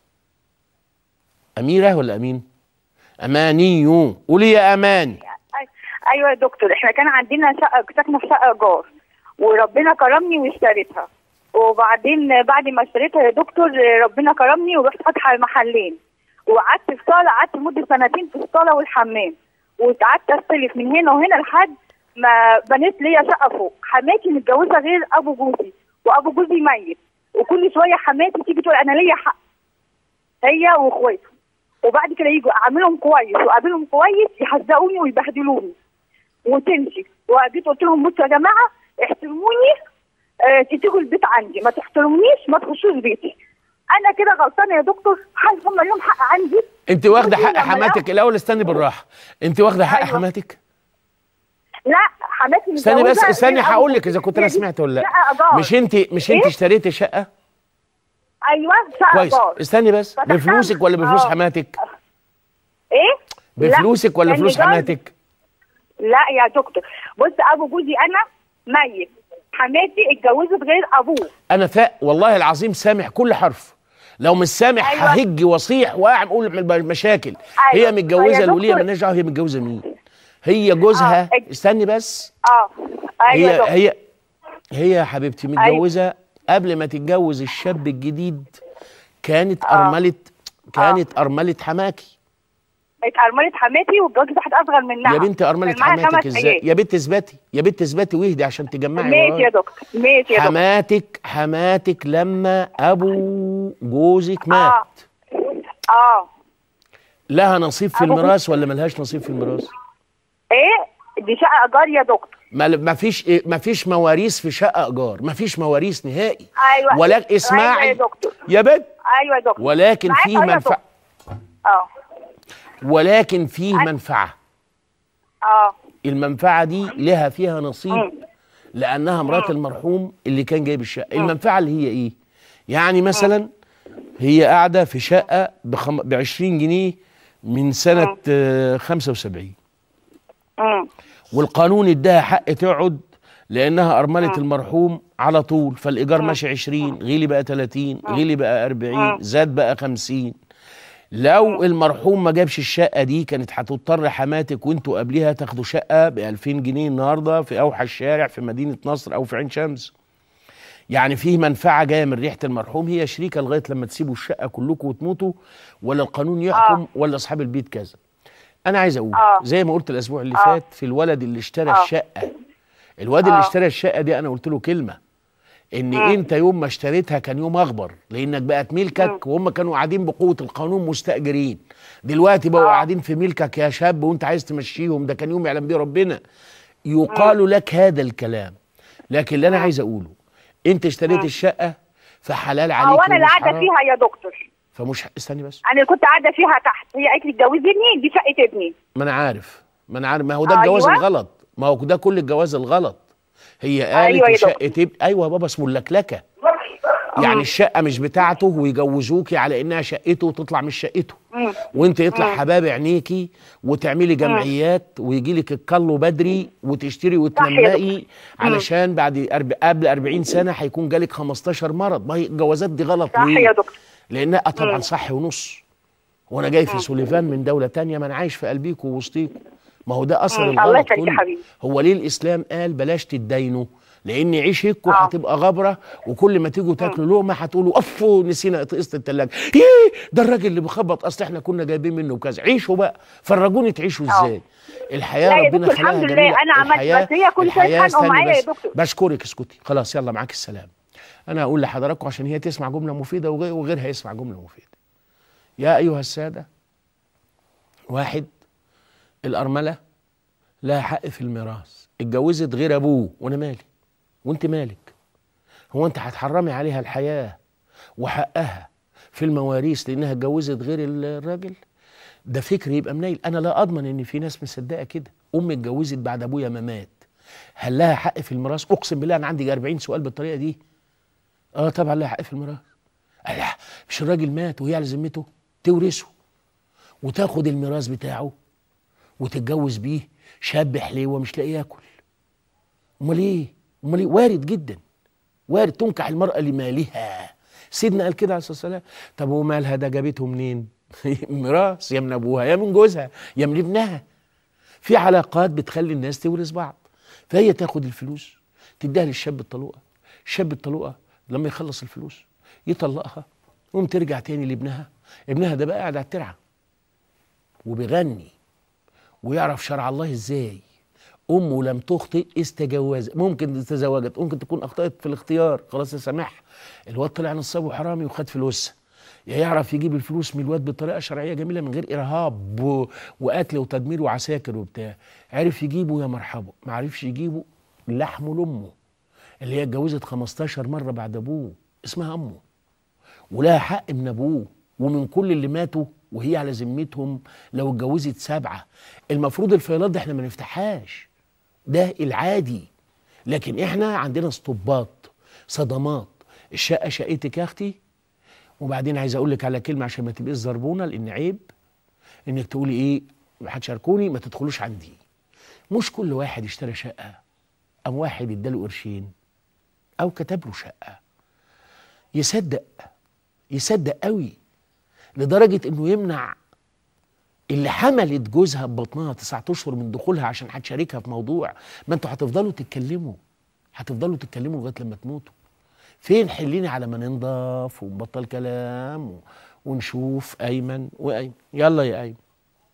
Speaker 2: أميرة ولا أمين أماني قولي يا أمان
Speaker 4: أي- ايوه يا دكتور احنا كان عندنا شقه ساكنه في شقه ايجار وربنا كرمني واشتريتها وبعدين بعد ما اشتريتها يا دكتور ربنا كرمني ورحت فاتحه محلين وقعدت في صاله قعدت مده سنتين في الصاله والحمام وقعدت استلف من هنا وهنا لحد ما بنيت ليا شقه فوق حماتي متجوزه غير ابو جوزي وابو جوزي ميت وكل شويه حماتي تيجي تقول انا ليا حق هي واخواته وبعد كده يجوا اعملهم كويس واقابلهم كويس يحزقوني ويبهدلوني وتمشي وجيت قلت لهم بصوا يا جماعه احترموني اه تيجوا البيت عندي ما تحترمونيش ما تخشوش بيتي انا كده غلطانه يا دكتور هل هم لهم حق عندي
Speaker 2: أنت واخدة
Speaker 4: بصي
Speaker 2: حق
Speaker 4: لما
Speaker 2: حماتك الأول استني بالراحة أنت واخدة حق
Speaker 4: أيوة.
Speaker 2: حماتك
Speaker 4: لا حماتي
Speaker 2: استني بس
Speaker 4: متجوزة
Speaker 2: استني
Speaker 4: غير أبو
Speaker 2: هقول لك
Speaker 4: جوزي.
Speaker 2: إذا كنت أنا
Speaker 4: هي دي
Speaker 2: سمعت ولا لا
Speaker 4: شقة إيجار.
Speaker 2: مش أنت مش أنت
Speaker 4: إيه؟
Speaker 2: اشتريتي شقة
Speaker 4: ايوه شقه
Speaker 2: كويس
Speaker 4: إيجار.
Speaker 2: استني بس
Speaker 4: فتحتها.
Speaker 2: بفلوسك ولا بفلوس
Speaker 4: آه.
Speaker 2: حماتك
Speaker 4: ايه لا،
Speaker 2: بفلوسك ولا
Speaker 4: كان
Speaker 2: فلوس
Speaker 4: إيجار.
Speaker 2: حماتك
Speaker 4: لا يا دكتور بص ابو جوزي انا ميت حماتي اتجوزت غير ابوه
Speaker 2: انا فاق والله العظيم سامح كل حرف لو مش سامح
Speaker 4: أيوة.
Speaker 2: ههج واصيح واقع اقول مشاكل
Speaker 4: أيوة.
Speaker 2: هي متجوزه
Speaker 4: يا
Speaker 2: الوليه
Speaker 4: دكتور.
Speaker 2: مالناش دعوه هي متجوزه مين هي جوزها
Speaker 4: آه.
Speaker 2: استني بس
Speaker 4: اه ايوه يا
Speaker 2: هي
Speaker 4: دكتور
Speaker 2: هي هي يا حبيبتي متجوزه قبل ما تتجوز الشاب الجديد كانت ارمله كانت ارمله حماكي
Speaker 4: اتأرملت حماتي واتجوزت واحد اصغر منها
Speaker 2: يا بنتي ارمله
Speaker 4: كان معاها
Speaker 2: حماتك
Speaker 4: خمس
Speaker 2: ازاي
Speaker 4: عيال.
Speaker 2: يا بنت اثبتي يا بنت اثبتي واهدي عشان تجمعي
Speaker 4: ماشي
Speaker 2: ورايا.
Speaker 4: يا دكتور ماشي يا دكتور
Speaker 2: حماتك حماتك لما ابو جوزك مات
Speaker 4: اه اه
Speaker 2: لها نصيب في
Speaker 4: أبو
Speaker 2: الميراث ولا ملهاش نصيب في الميراث
Speaker 4: ايه دي شقه ايجار يا دكتور
Speaker 2: ما ما فيش إيه ما فيش مواريث في شقه ايجار ما فيش مواريث نهائي
Speaker 4: ايوه
Speaker 2: ولا
Speaker 4: ايوه يا
Speaker 2: اسمعي
Speaker 4: دكتور
Speaker 2: يا بنت
Speaker 4: ايوه يا دكتور
Speaker 2: ولكن
Speaker 4: معاك
Speaker 2: فيه
Speaker 4: أهو يا
Speaker 2: منفعه
Speaker 4: دكتور. اه
Speaker 2: ولكن فيه منفعه
Speaker 4: اه
Speaker 2: المنفعه دي لها فيها نصيب
Speaker 4: مم.
Speaker 2: لانها مرات المرحوم اللي كان جايب الشقه المنفعه اللي هي ايه يعني مثلا هي قاعده في شقه ب 20 جنيه من سنه آه، 75
Speaker 4: امم
Speaker 2: والقانون اداها حق تقعد لانها ارمله المرحوم على طول فالايجار ماشي 20 غيلي بقى 30 غيلي بقى 40 زاد بقى 50 لو المرحوم ما جابش الشقه دي كانت هتضطر حماتك وانتوا قبليها تاخدوا شقه ب 2000 جنيه النهارده في اوحى الشارع في مدينه نصر او في عين شمس يعني فيه منفعه جايه من ريحه المرحوم هي شريكه لغايه لما تسيبوا الشقه كلكم وتموتوا ولا القانون يحكم ولا اصحاب البيت كذا انا عايز اقول
Speaker 4: آه.
Speaker 2: زي ما قلت الاسبوع اللي
Speaker 4: آه.
Speaker 2: فات في الولد اللي اشترى
Speaker 4: آه.
Speaker 2: الشقه الواد اللي
Speaker 4: آه.
Speaker 2: اشترى الشقه دي انا قلت له كلمه ان انت يوم ما اشتريتها كان يوم اخبر لانك بقت ملكك وهم كانوا قاعدين بقوه القانون مستاجرين دلوقتي بقوا
Speaker 4: آه.
Speaker 2: قاعدين في ملكك يا شاب وانت عايز تمشيهم ده كان يوم يعلم بيه ربنا يقال لك هذا الكلام لكن اللي انا عايز اقوله انت اشتريت الشقه فحلال
Speaker 4: اه
Speaker 2: عليك
Speaker 4: وانا اللي
Speaker 2: ومش
Speaker 4: قاعده
Speaker 2: حرام.
Speaker 4: فيها يا دكتور
Speaker 2: فمش استني بس
Speaker 4: انا اللي كنت قاعده فيها تحت هي قالت لي اتجوزيني دي شقه ابني
Speaker 2: ما انا عارف ما انا عارف ما هو ده الجواز
Speaker 4: أيوة.
Speaker 2: الغلط ما هو ده كل الجواز الغلط هي قالت
Speaker 4: أيوة يا
Speaker 2: شقه اب ايوه يا بابا اسمه اللكلكه يعني الشقه مش بتاعته ويجوزوكي على انها شقته وتطلع مش شقته وانت يطلع حباب عينيكي وتعملي جمعيات ويجي لك الكلو بدري وتشتري وتنمقي علشان بعد أرب... قبل 40 سنه هيكون جالك 15 مرض ما هي الجوازات دي غلط
Speaker 4: صح
Speaker 2: ليه؟
Speaker 4: يا دكتور
Speaker 2: لانها طبعا صح ونص وانا جاي في سوليفان من دوله تانية ما انا عايش في قلبيكوا ووسطيكوا ما هو ده اثر
Speaker 4: مم.
Speaker 2: الغلط
Speaker 4: الله يخليك يا
Speaker 2: كله.
Speaker 4: حبيبي.
Speaker 2: هو ليه الاسلام قال بلاش تتداينوا لان عيشكوا
Speaker 4: آه.
Speaker 2: هتبقى غبره وكل ما تيجوا تاكلوا لقمه هتقولوا افو نسينا قسط التلاجه ايه ده الراجل اللي بيخبط اصل احنا كنا جايبين منه كذا عيشوا بقى فرجوني تعيشوا
Speaker 4: آه.
Speaker 2: ازاي الحياه
Speaker 4: لا يا
Speaker 2: ربنا
Speaker 4: دكتور،
Speaker 2: خلقها
Speaker 4: الحمد لله،
Speaker 2: جميلة.
Speaker 4: أنا عملت،
Speaker 2: الحياة-
Speaker 4: بس هي كل شوية
Speaker 2: الحياة
Speaker 4: يتخانقوا
Speaker 2: استني
Speaker 4: معايا يا
Speaker 2: بس.
Speaker 4: دكتور.
Speaker 2: بشكرك اسكتي خلاص يلا معاك السلام انا هقول لحضراتكم عشان هي تسمع جمله مفيده وغي- وغيرها يسمع جمله مفيده يا ايها الساده واحد الارمله لها حق في الميراث اتجوزت غير ابوه وانا مالي وانت مالك هو انت هتحرمي عليها الحياه وحقها في المواريث لانها اتجوزت غير الراجل ده فكر يبقى منيل انا لا اضمن ان في ناس مصدقه كده امي اتجوزت بعد ابويا ما مات هل لها حق في الميراث اقسم بالله انا عندي 40 سؤال بالطريقه دي اه طبعا لها حق في الميراث قال لا مش الراجل مات وهي على ذمته تورثه وتاخد الميراث بتاعه وتتجوز بيه شاب حليوه مش لاقي ياكل امال ايه امال ايه وارد جدا وارد تنكح المراه لمالها سيدنا قال كده عليه الصلاه والسلام طب ومالها ده جابته منين ميراث يا من ابوها يا من جوزها يا من ابنها في علاقات بتخلي الناس تورث بعض فهي تاخد الفلوس تديها للشاب الطلوقه الشاب الطلوقه لما يخلص الفلوس يطلقها وقوم ترجع تاني لابنها ابنها ده بقى قاعد على الترعه وبيغني ويعرف شرع الله ازاي امه لم تخطئ استجوزت ممكن تزوجت ممكن تكون اخطات في الاختيار خلاص يسامحها الواد طلع نصاب وحرامي وخد فلوسها يا يعرف يجيب الفلوس من الواد بطريقه شرعيه جميله من غير ارهاب و... وقتل وتدمير وعساكر وبتاع عرف يجيبه يا مرحبا ما عرفش يجيبه لحمه لامه اللي هي اتجوزت 15 مره بعد ابوه اسمها امه ولها حق من ابوه ومن كل اللي ماتوا وهي على ذمتهم لو اتجوزت سبعه المفروض الفيلات دي احنا ما نفتحهاش ده العادي لكن احنا عندنا اسطبات صدمات الشقه شقتك يا اختي وبعدين عايز اقول لك على كلمه عشان ما تبقيش زربونه لان عيب انك تقولي ايه هتشاركوني ما تدخلوش عندي مش كل واحد اشترى شقه او واحد اداله قرشين او كتب له شقه يصدق يصدق قوي لدرجه انه يمنع اللي حملت جوزها ببطنها تسعة اشهر من دخولها عشان هتشاركها في موضوع ما انتوا هتفضلوا تتكلموا هتفضلوا تتكلموا لغايه لما تموتوا فين حليني على ما ننضف ونبطل كلام و... ونشوف ايمن وايمن يلا يا ايمن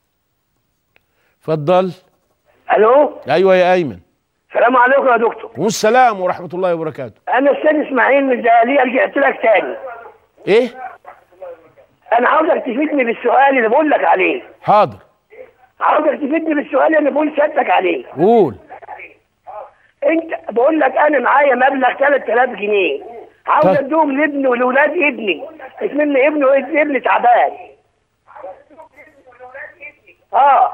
Speaker 2: اتفضل
Speaker 3: الو
Speaker 2: ايوه يا ايمن
Speaker 3: السلام عليكم يا دكتور
Speaker 2: والسلام ورحمه الله وبركاته
Speaker 3: انا استاذ اسماعيل من الزقاليه رجعت لك تاني
Speaker 2: ايه
Speaker 3: انا عاوزك تفيدني بالسؤال اللي بقول لك عليه
Speaker 2: حاضر
Speaker 3: عاوزك تفيدني بالسؤال اللي بقول سيادتك عليه
Speaker 2: قول
Speaker 3: انت بقول لك انا معايا مبلغ 3000 جنيه عاوز
Speaker 2: طيب.
Speaker 3: اديهم لابني ولولاد ابني اسمني ابني وابني تعبان اه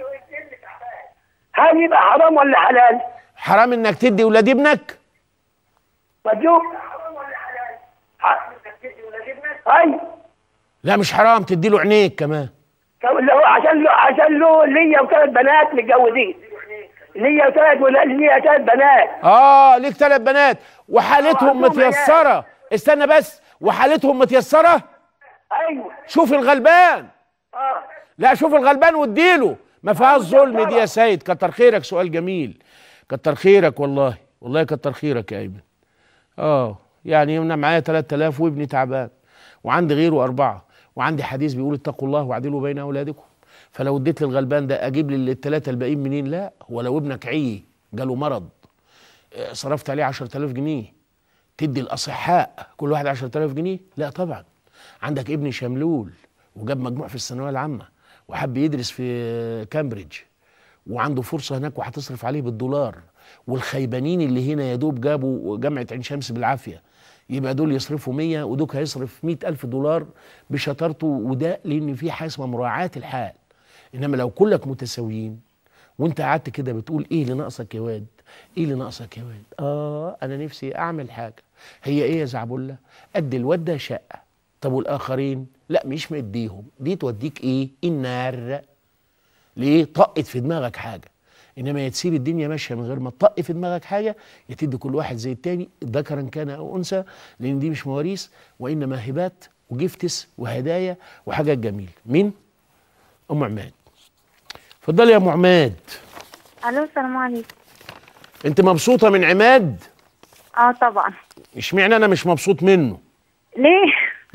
Speaker 3: هل يبقى حرام ولا حلال؟
Speaker 2: حرام انك تدي ولاد ابنك
Speaker 3: وديهم ح- اي
Speaker 2: لا مش حرام تدي له عينيك كمان
Speaker 3: طب لو عشان له عشان له ليا وثلاث بنات متجوزين ليا وثلاث ولاد ليا ثلاث بنات
Speaker 2: اه ليك ثلاث بنات وحالتهم
Speaker 3: عندهم عيال.
Speaker 2: متيسره استنى بس وحالتهم متيسره
Speaker 3: ايوه
Speaker 2: شوف الغلبان
Speaker 3: اه
Speaker 2: لا شوف الغلبان واديله ما فيهاش ظلم دي يا سيد كتر خيرك سؤال جميل كتر خيرك والله والله كتر خيرك يا ايمن اه يعني انا معايا 3000 وابني تعبان وعندي غيره اربعه وعندي حديث بيقول اتقوا الله واعدلوا بين اولادكم فلو اديت للغلبان ده اجيب لي الثلاثه الباقيين منين لا هو لو ابنك عي جاله مرض آه، صرفت عليه 10000 جنيه تدي الاصحاء كل واحد 10000 جنيه لا طبعا عندك ابن شملول وجاب مجموع في الثانويه العامه وحب يدرس في كامبريدج وعنده فرصه هناك وهتصرف عليه بالدولار والخيبانين اللي هنا يا دوب جابوا جامعه عين شمس بالعافيه يبقى دول يصرفوا 100 ودوك هيصرف 100 ألف دولار بشطارته وده لأن في حاجة اسمها مراعاة الحال إنما لو كلك متساويين وانت قعدت كده بتقول ايه اللي ناقصك يا واد ايه اللي ناقصك يا واد اه انا نفسي اعمل حاجه هي ايه يا زعبله قد الواد ده شقه طب والاخرين لا مش مديهم دي توديك ايه النار ليه طقت في دماغك حاجه انما يا تسيب الدنيا ماشيه من غير ما تطق في دماغك حاجه يا تدي كل واحد زي التاني ذكرا كان او انثى لان دي مش مواريث وانما هبات وجفتس وهدايا وحاجات جميله مين ام عماد اتفضلي يا ام عماد
Speaker 5: الو السلام عليكم
Speaker 2: انت مبسوطه من عماد
Speaker 5: اه طبعا
Speaker 2: اشمعنى انا مش مبسوط منه
Speaker 5: ليه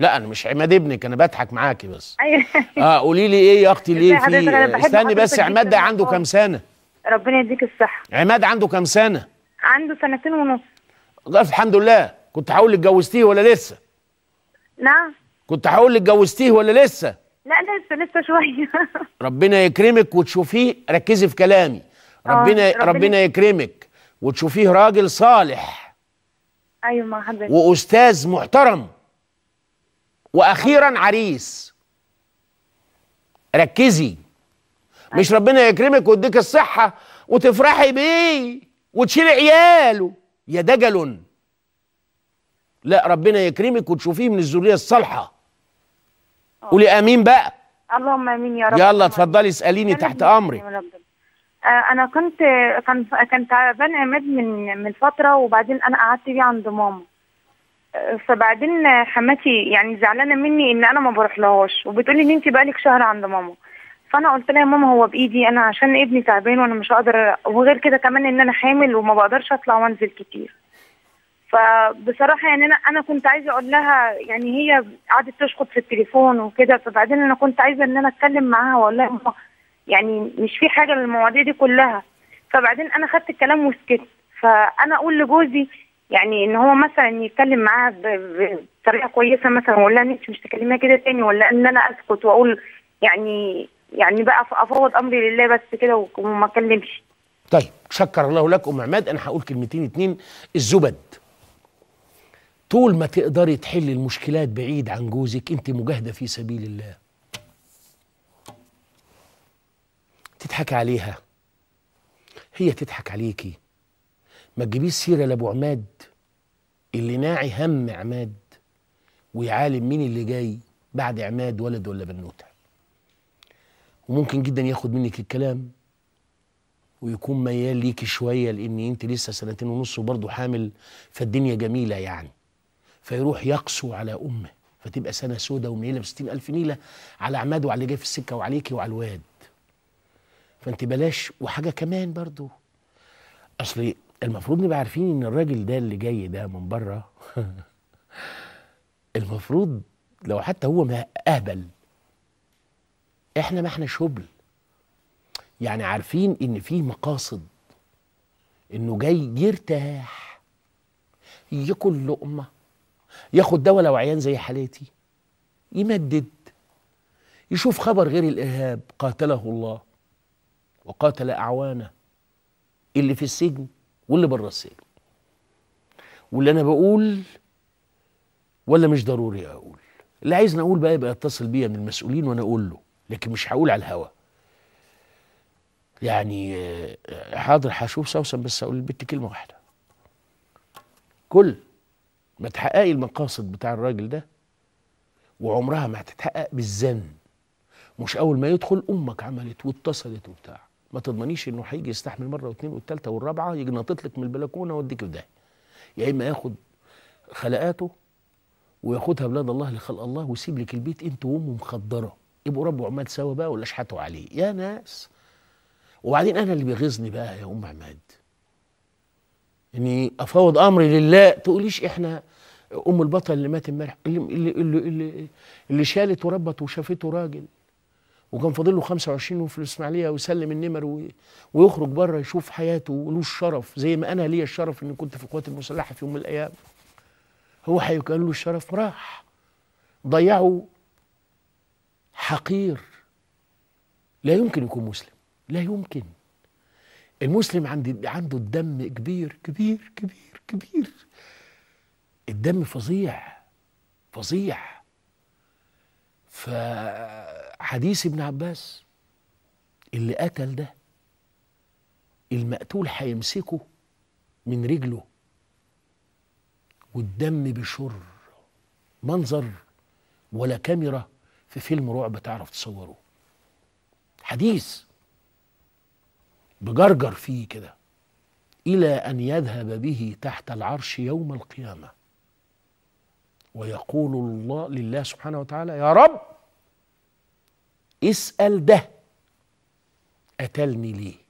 Speaker 2: لا انا مش عماد ابنك انا بضحك معاكي بس
Speaker 5: ايوه
Speaker 2: اه قولي لي ايه يا اختي
Speaker 5: ازاي
Speaker 2: ليه
Speaker 5: حضرتك؟ أنا
Speaker 2: في
Speaker 5: بحب
Speaker 2: استني بس
Speaker 5: حضرتك
Speaker 2: عماد ده
Speaker 5: جداً
Speaker 2: عنده
Speaker 5: والله.
Speaker 2: كام سنه
Speaker 5: ربنا يديك الصحه
Speaker 2: عماد عنده كام سنه
Speaker 5: عنده سنتين ونص
Speaker 2: قالت الحمد لله كنت هقول لك اتجوزتيه ولا لسه
Speaker 5: نعم
Speaker 2: كنت هقول لك اتجوزتيه ولا لسه
Speaker 5: لا لسه لسه شويه
Speaker 2: ربنا يكرمك وتشوفيه ركزي في كلامي ربنا
Speaker 5: ربنا-
Speaker 2: ربنا يكرمك وتشوفيه راجل صالح
Speaker 5: ايوه مع حضرتك
Speaker 2: واستاذ محترم واخيرا عريس ركزي مش ربنا يكرمك ويديك الصحه وتفرحي بيه وتشيلي عياله يا دجل لا ربنا يكرمك وتشوفيه من الذريه الصالحه قولي امين بقى
Speaker 5: اللهم امين يا رب
Speaker 2: يلا اتفضلي اساليني تحت امري
Speaker 5: يا رب. آه، انا كنت كان كان تعبان عماد من من فتره وبعدين انا قعدت بيه عند ماما آه، فبعدين حماتي يعني زعلانه مني ان انا ما بروحلهاش وبتقولي ان انت بقالك شهر عند ماما فانا قلت لها يا ماما هو بايدي انا عشان ابني تعبان وانا مش هقدر وغير كده كمان ان انا حامل وما بقدرش اطلع وانزل كتير فبصراحه يعني انا انا كنت عايزه اقول لها يعني هي قعدت تشخط في التليفون وكده فبعدين انا كنت عايزه ان انا اتكلم معاها واقول لها يا ماما يعني مش في حاجه للمواضيع دي كلها فبعدين انا خدت الكلام وسكت فانا اقول لجوزي يعني ان هو مثلا يتكلم معاها ب- بطريقه كويسه مثلا ولا ان انت مش تكلميها كده تاني ولا ان انا اسكت واقول يعني يعني بقى أف- افوض امري لله بس كده و- وما اتكلمش
Speaker 2: طيب شكر الله لك ام عماد انا هقول كلمتين اتنين الزبد طول ما تقدري تحلي المشكلات بعيد عن جوزك انت مجاهده في سبيل الله تضحكي عليها هي تضحك عليكي ما تجيبيش سيره لابو عماد اللي ناعي هم عماد ويعالم مين اللي جاي بعد عماد ولد ولا بنوته وممكن جدا ياخد منك الكلام ويكون ميال ليكي شويه لان انت لسه سنتين ونص وبرضه حامل فالدنيا جميله يعني فيروح يقسو على امه فتبقى سنه سودة ومنيله بستين الف نيله على عماد وعلى اللي جاي في السكه وعليكي وعلى الواد فانت بلاش وحاجه كمان برضه اصل المفروض نبقى عارفين ان الراجل ده اللي جاي ده من بره المفروض لو حتى هو ما اهبل احنا ما احنا شبل يعني عارفين ان في مقاصد انه جاي يرتاح ياكل لقمه ياخد دواء لو عيان زي حالتي يمدد يشوف خبر غير الارهاب قاتله الله وقاتل اعوانه اللي في السجن واللي بره السجن واللي انا بقول ولا مش ضروري اقول اللي عايزني اقول بقى يبقى يتصل بيا من المسؤولين وانا اقول له لكن مش هقول على الهوا يعني آه، حاضر هشوف سوسن بس اقول للبت كلمه واحده كل ما تحققي المقاصد بتاع الراجل ده وعمرها ما هتتحقق بالزن مش اول ما يدخل امك عملت واتصلت وبتاع ما تضمنيش انه هيجي يستحمل مره واثنين والثالثه والرابعه يجي ناطط لك من البلكونه ويديك في داهيه يا اما ياخد خلقاته وياخدها بلاد الله لخلق الله ويسيب لك البيت انت وامه مخدره يبقوا رب عماد سوا بقى ولا اشحتوا عليه يا ناس وبعدين انا اللي بيغيظني بقى يا ام عماد اني افوض امري لله تقوليش احنا ام البطل اللي مات امبارح اللي اللي اللي, اللي, اللي شالت وربت وشافته راجل وكان فاضل له 25 يوم في الاسماعيليه ويسلم النمر وي- ويخرج بره يشوف حياته وله الشرف زي ما انا ليا الشرف اني كنت في القوات المسلحه في يوم من الايام هو هيكون له الشرف راح ضيعوا حقير لا يمكن يكون مسلم لا يمكن المسلم عند عنده الدم كبير كبير كبير كبير الدم فظيع فظيع فحديث ابن عباس اللي قتل ده المقتول هيمسكه من رجله والدم بيشر منظر ولا كاميرا في فيلم رعب تعرف تصوره حديث بجرجر فيه كده إلى أن يذهب به تحت العرش يوم القيامة ويقول الله لله سبحانه وتعالى يا رب اسأل ده قتلني ليه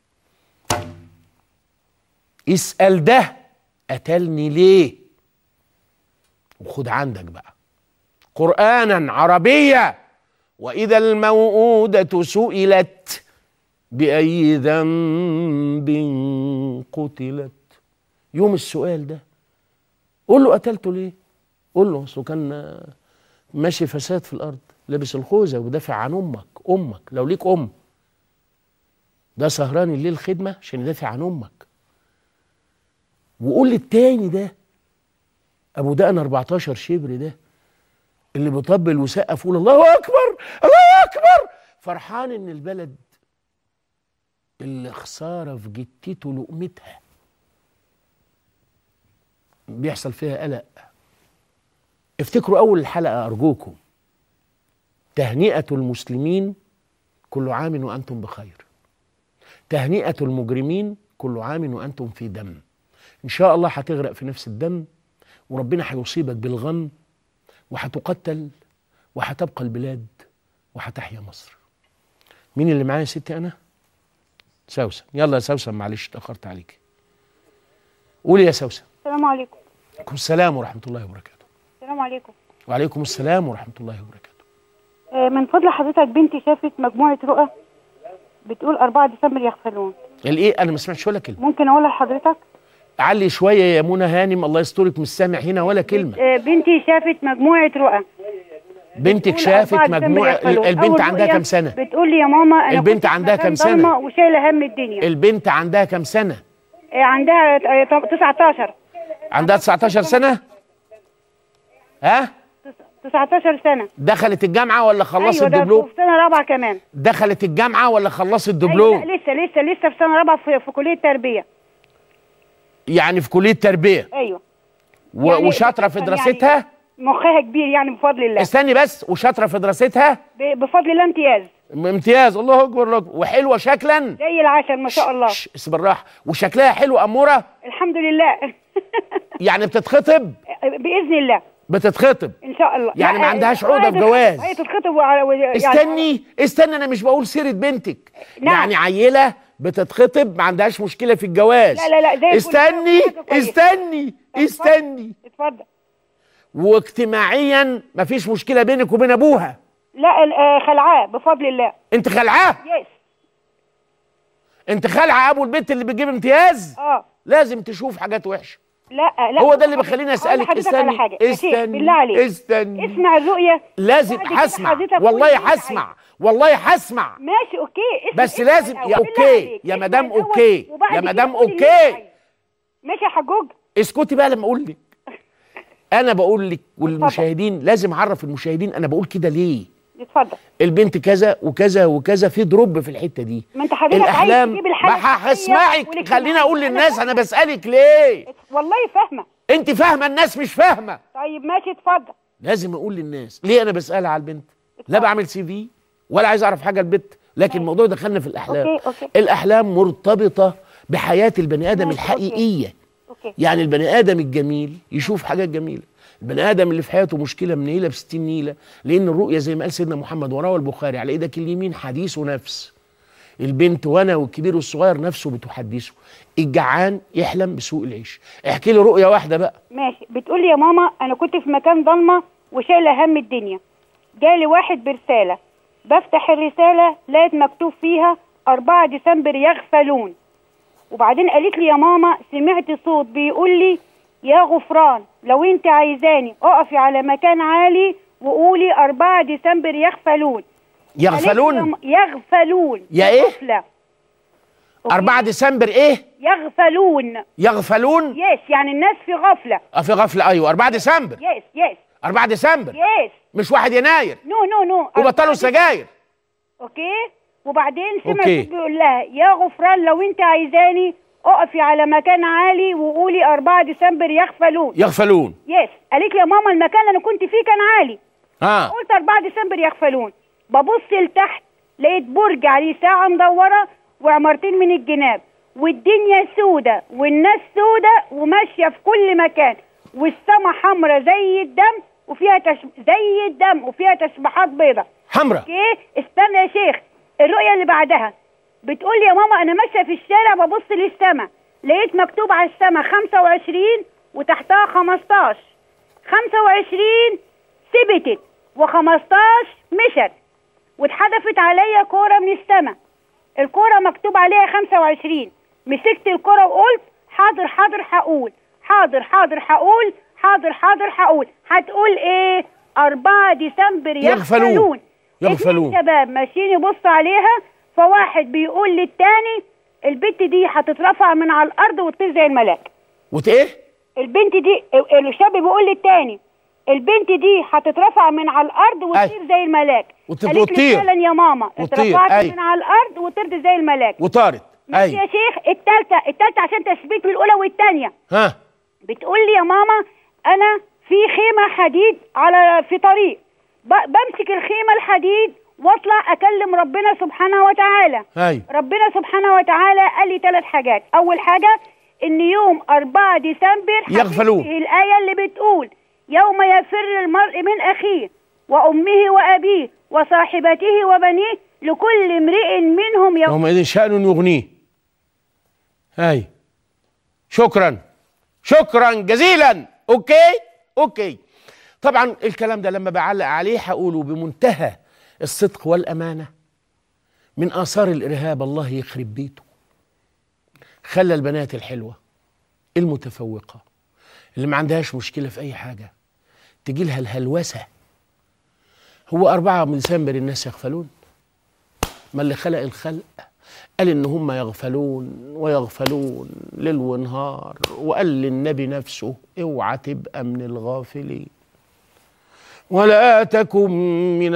Speaker 2: اسأل ده قتلني ليه وخد عندك بقى قرانا عربيا واذا الموءوده سئلت باي ذنب قتلت يوم السؤال ده قول له قتلته ليه قول له اصله كان ماشي فساد في الارض لابس الخوذه ودافع عن امك امك لو ليك ام ده سهران الليل خدمه عشان يدافع عن امك وقول للتاني ده ابو دقن 14 شبر ده اللي بيطبل وسقف يقول الله اكبر الله اكبر فرحان ان البلد اللي خساره في جتته لقمتها بيحصل فيها قلق افتكروا اول الحلقه ارجوكم تهنئه المسلمين كل عام وانتم بخير تهنئه المجرمين كل عام وانتم في دم ان شاء الله هتغرق في نفس الدم وربنا هيصيبك بالغم وهتقتل وهتبقى البلاد وهتحيا مصر مين اللي معايا يا ستي انا سوسن يلا يا سوسن معلش اتاخرت عليك قولي يا سوسن
Speaker 6: السلام عليكم
Speaker 2: عليكم السلام ورحمه الله وبركاته
Speaker 6: السلام عليكم
Speaker 2: وعليكم السلام ورحمه الله وبركاته
Speaker 6: آه، من فضل حضرتك بنتي شافت مجموعة رؤى بتقول 4 ديسمبر يغفلون
Speaker 2: الايه انا ما سمعتش ولا كلمه
Speaker 6: ممكن اقولها لحضرتك
Speaker 2: علي شويه يا منى هانم الله يسترك مش سامع هنا ولا كلمه
Speaker 6: آه، بنتي شافت مجموعة رؤى
Speaker 2: بنتك
Speaker 6: بتقول
Speaker 2: شافت
Speaker 6: 4 ديسمبر
Speaker 2: مجموعه
Speaker 6: يغفلون.
Speaker 2: البنت
Speaker 6: أول
Speaker 2: عندها
Speaker 6: رؤية
Speaker 2: كام سنه
Speaker 6: بتقول لي يا ماما انا
Speaker 2: البنت
Speaker 6: كنت في
Speaker 2: عندها
Speaker 6: مكان
Speaker 2: كام سنة؟
Speaker 6: ضلمة وشايله هم الدنيا
Speaker 2: البنت عندها كام سنه
Speaker 6: آه، عندها آه، 19
Speaker 2: عندها 19 سنه ها
Speaker 6: 19 سنة
Speaker 2: دخلت الجامعه ولا خلصت
Speaker 6: ايوه ده
Speaker 2: الدبلوم
Speaker 6: في سنة رابعة كمان
Speaker 2: دخلت الجامعه ولا خلصت
Speaker 6: أيوة
Speaker 2: الدبلوم
Speaker 6: لا لسه لسه لسه في سنة رابعة في, في كلية تربية
Speaker 2: يعني في كليه تربيه
Speaker 6: ايوه
Speaker 2: و-
Speaker 6: يعني
Speaker 2: وشاطره في
Speaker 6: يعني
Speaker 2: دراستها
Speaker 6: مخها كبير يعني بفضل الله
Speaker 2: استني بس وشاطره في دراستها
Speaker 6: ب- بفضل الله امتياز
Speaker 2: م- امتياز الله اكبر الله أكبر. وحلوه شكلا
Speaker 6: زي العسل ما شاء الله
Speaker 2: ش- بس بالراحه وشكلها حلو اموره
Speaker 6: الحمد لله
Speaker 2: يعني بتتخطب
Speaker 6: باذن الله
Speaker 2: بتتخطب
Speaker 6: ان شاء الله
Speaker 2: يعني ما
Speaker 6: لا،
Speaker 2: عندهاش
Speaker 6: وهي
Speaker 2: عقدة في
Speaker 6: تتخطب-
Speaker 2: جواز.
Speaker 6: هي تتخطب وعلى و- يعني
Speaker 2: استني استني انا مش بقول سيره بنتك
Speaker 6: نعم.
Speaker 2: يعني عيله بتتخطب ما عندهاش مشكله في الجواز
Speaker 6: لا، لا، لا، زي الفل.
Speaker 2: استني
Speaker 6: حاجة كويسة.
Speaker 2: استني
Speaker 6: اتفضل.
Speaker 2: استني
Speaker 6: اتفضل
Speaker 2: واجتماعيا ما فيش مشكله بينك وبين ابوها
Speaker 6: لا ال- آه، خلعاه بفضل الله
Speaker 2: انت خلعاه
Speaker 6: يس
Speaker 2: انت خلع ابو البنت اللي بتجيب امتياز
Speaker 6: اه
Speaker 2: لازم تشوف حاجات وحشه
Speaker 6: لا لا
Speaker 2: هو ده اللي
Speaker 6: حضرتك-
Speaker 2: بيخليني
Speaker 6: هقول
Speaker 2: اسالك
Speaker 6: لحضرتك على
Speaker 2: استني
Speaker 6: حاجة. يا شيخ،
Speaker 2: استني
Speaker 6: بالله عليك
Speaker 2: استني
Speaker 6: اسمع الرؤية
Speaker 2: لازم
Speaker 6: بعد كده
Speaker 2: هسمع
Speaker 6: حضرتك قول
Speaker 2: والله
Speaker 6: اللي انت
Speaker 2: هسمع والله هسمع
Speaker 6: ماشي اوكي اسمع
Speaker 2: بس
Speaker 6: اسمع
Speaker 2: لازم
Speaker 6: الأول.
Speaker 2: يا
Speaker 6: بالله
Speaker 2: اوكي
Speaker 6: عليك.
Speaker 2: يا
Speaker 6: اسمع
Speaker 2: مدام
Speaker 6: الأول
Speaker 2: اوكي
Speaker 6: وبعد
Speaker 2: يا
Speaker 6: كده
Speaker 2: مدام
Speaker 6: قول اللي انت
Speaker 2: اوكي
Speaker 6: عايزه. ماشي يا حجوج
Speaker 2: اسكتي بقى لما اقول لك انا بقول لك والمشاهدين لازم اعرف المشاهدين انا بقول كده ليه
Speaker 6: اتفضل
Speaker 2: البنت كذا وكذا وكذا في دروب في الحته دي
Speaker 6: ما انت حضرتك عايز
Speaker 2: الاحلام
Speaker 6: تجيب
Speaker 2: ما
Speaker 6: الحالة الشخصية
Speaker 2: هسمعك
Speaker 6: والاجتماعية.
Speaker 2: خليني اقول
Speaker 6: أنا
Speaker 2: للناس انا
Speaker 6: فاهمة.
Speaker 2: بسالك ليه
Speaker 6: والله فاهمة
Speaker 2: انت فاهمه الناس مش فاهمه
Speaker 6: طيب ماشي اتفضل
Speaker 2: لازم اقول للناس ليه انا بسالها على البنت لا بعمل سي في ولا عايز اعرف حاجه البنت لكن الموضوع دخلنا في الاحلام
Speaker 6: أوكي، أوكي.
Speaker 2: الاحلام مرتبطه بحياه البني ادم
Speaker 6: ماشي،
Speaker 2: الحقيقيه
Speaker 6: اوكي
Speaker 2: يعني البني ادم الجميل يشوف حاجات جميله البني ادم اللي في حياته مشكله منيله ب 60 نيله لان الرؤيه زي ما قال سيدنا محمد وروى البخاري على ايدك اليمين حديث نفس البنت وانا والكبير والصغير نفسه بتحدثه الجعان يحلم بسوء العيش احكي لي رؤيه واحده بقى
Speaker 6: ماشي بتقول لي يا ماما انا كنت في مكان ضلمه وشايله هم الدنيا جالي واحد برساله بفتح الرساله لقيت مكتوب فيها 4 ديسمبر يغفلون وبعدين قالت لي يا ماما سمعت صوت بيقول لي يا غفران لو انت عايزاني اقفي على مكان عالي وقولي 4 ديسمبر يغفلون قالت لي يا
Speaker 2: يغفلون
Speaker 6: م- يغفلون
Speaker 2: يا إيه؟
Speaker 6: غفلة. أوكي؟
Speaker 2: 4 ديسمبر ايه
Speaker 6: يغفلون
Speaker 2: يغفلون
Speaker 6: يس يعني الناس في غفله
Speaker 2: اه في غفله ايوه 4 ديسمبر
Speaker 6: يس يس
Speaker 2: 4 ديسمبر
Speaker 6: يس
Speaker 2: مش 1 يناير
Speaker 6: نو نو نو
Speaker 2: وبطلوا السجاير
Speaker 6: اوكي وبعدين سمعت
Speaker 2: أوكي.
Speaker 6: بيقول لها يا غفران لو انت عايزاني اقفي على مكان عالي وقولي 4 ديسمبر يغفلون
Speaker 2: يغفلون
Speaker 6: يس قالت لي يا ماما المكان اللي انا كنت فيه كان عالي
Speaker 2: اه
Speaker 6: قلت 4 ديسمبر يغفلون ببص لتحت لقيت برج عليه ساعه مدوره وعمارتين من الجناب والدنيا سودة والناس سودة وماشيه في كل مكان والسما حمرا زي الدم وفيها تش... زي الدم وفيها تشبيحات بيضة
Speaker 2: حمراء
Speaker 6: اوكي استنى يا شيخ الرؤية اللي بعدها بتقول لي يا ماما انا ماشيه في الشارع ببص للسما لقيت مكتوب على السما 25 وتحتها 15 25 ثبتت و15 مشت واتحدفت عليا كوره من السما الكوره مكتوب عليها 25 مسكت الكوره وقلت حاضر حاضر هقول حاضر حاضر هقول حاضر حاضر هقول هتقول ايه 4 ديسمبر
Speaker 2: يغفلون.
Speaker 6: يغفلون
Speaker 2: يغفلون.
Speaker 6: اتنين شباب ماشيين يبصوا عليها فواحد بيقول للتاني البت دي هتترفع من على الارض وتطير زي الملاك
Speaker 2: وت ايه
Speaker 6: البنت دي الشاب بيقول للتاني البنت دي هتترفع من على الارض وتطير زي الملاك
Speaker 2: وت-
Speaker 6: قالت لي
Speaker 2: وتطير.
Speaker 6: فعلا يا ماما
Speaker 2: وتطير،
Speaker 6: اترفعت
Speaker 2: أي.
Speaker 6: من على الارض وطرت زي الملاك
Speaker 2: وطارت
Speaker 6: ماشي يا
Speaker 2: اي
Speaker 6: شيخ التالتة التالتة عشان تثبيت الاولى والتانية
Speaker 2: ها
Speaker 6: بتقول لي يا ماما انا في خيمه حديد على في طريق ب- بمسك الخيمه الحديد واطلع اكلم ربنا سبحانه وتعالى
Speaker 2: اي
Speaker 6: ربنا سبحانه وتعالى قال لي ثلاث حاجات اول حاجه ان يوم 4 ديسمبر
Speaker 2: يغفلون.
Speaker 6: هتنتهي الايه اللي بتقول يوم يفر المرء من اخيه وامه وابيه وصاحبته وبنيه لكل امرئ منهم يوم
Speaker 2: يومئذ شأن يغنيه هاي شكرا شكرا جزيلا اوكي اوكي طبعا الكلام ده لما بعلق عليه هقوله بمنتهى الصدق والامانه من اثار الارهاب الله يخرب بيته خلى البنات الحلوه المتفوقه اللي ما عندهاش مشكله في اي حاجه تجي لها الهلوسه هو أربعة من ديسمبر الناس يغفلون ما اللي خلق الخلق قال ان هم يغفلون ويغفلون ليل ونهار وقال للنبي نفسه اوعى تبقى من الغافلين ولا تكن من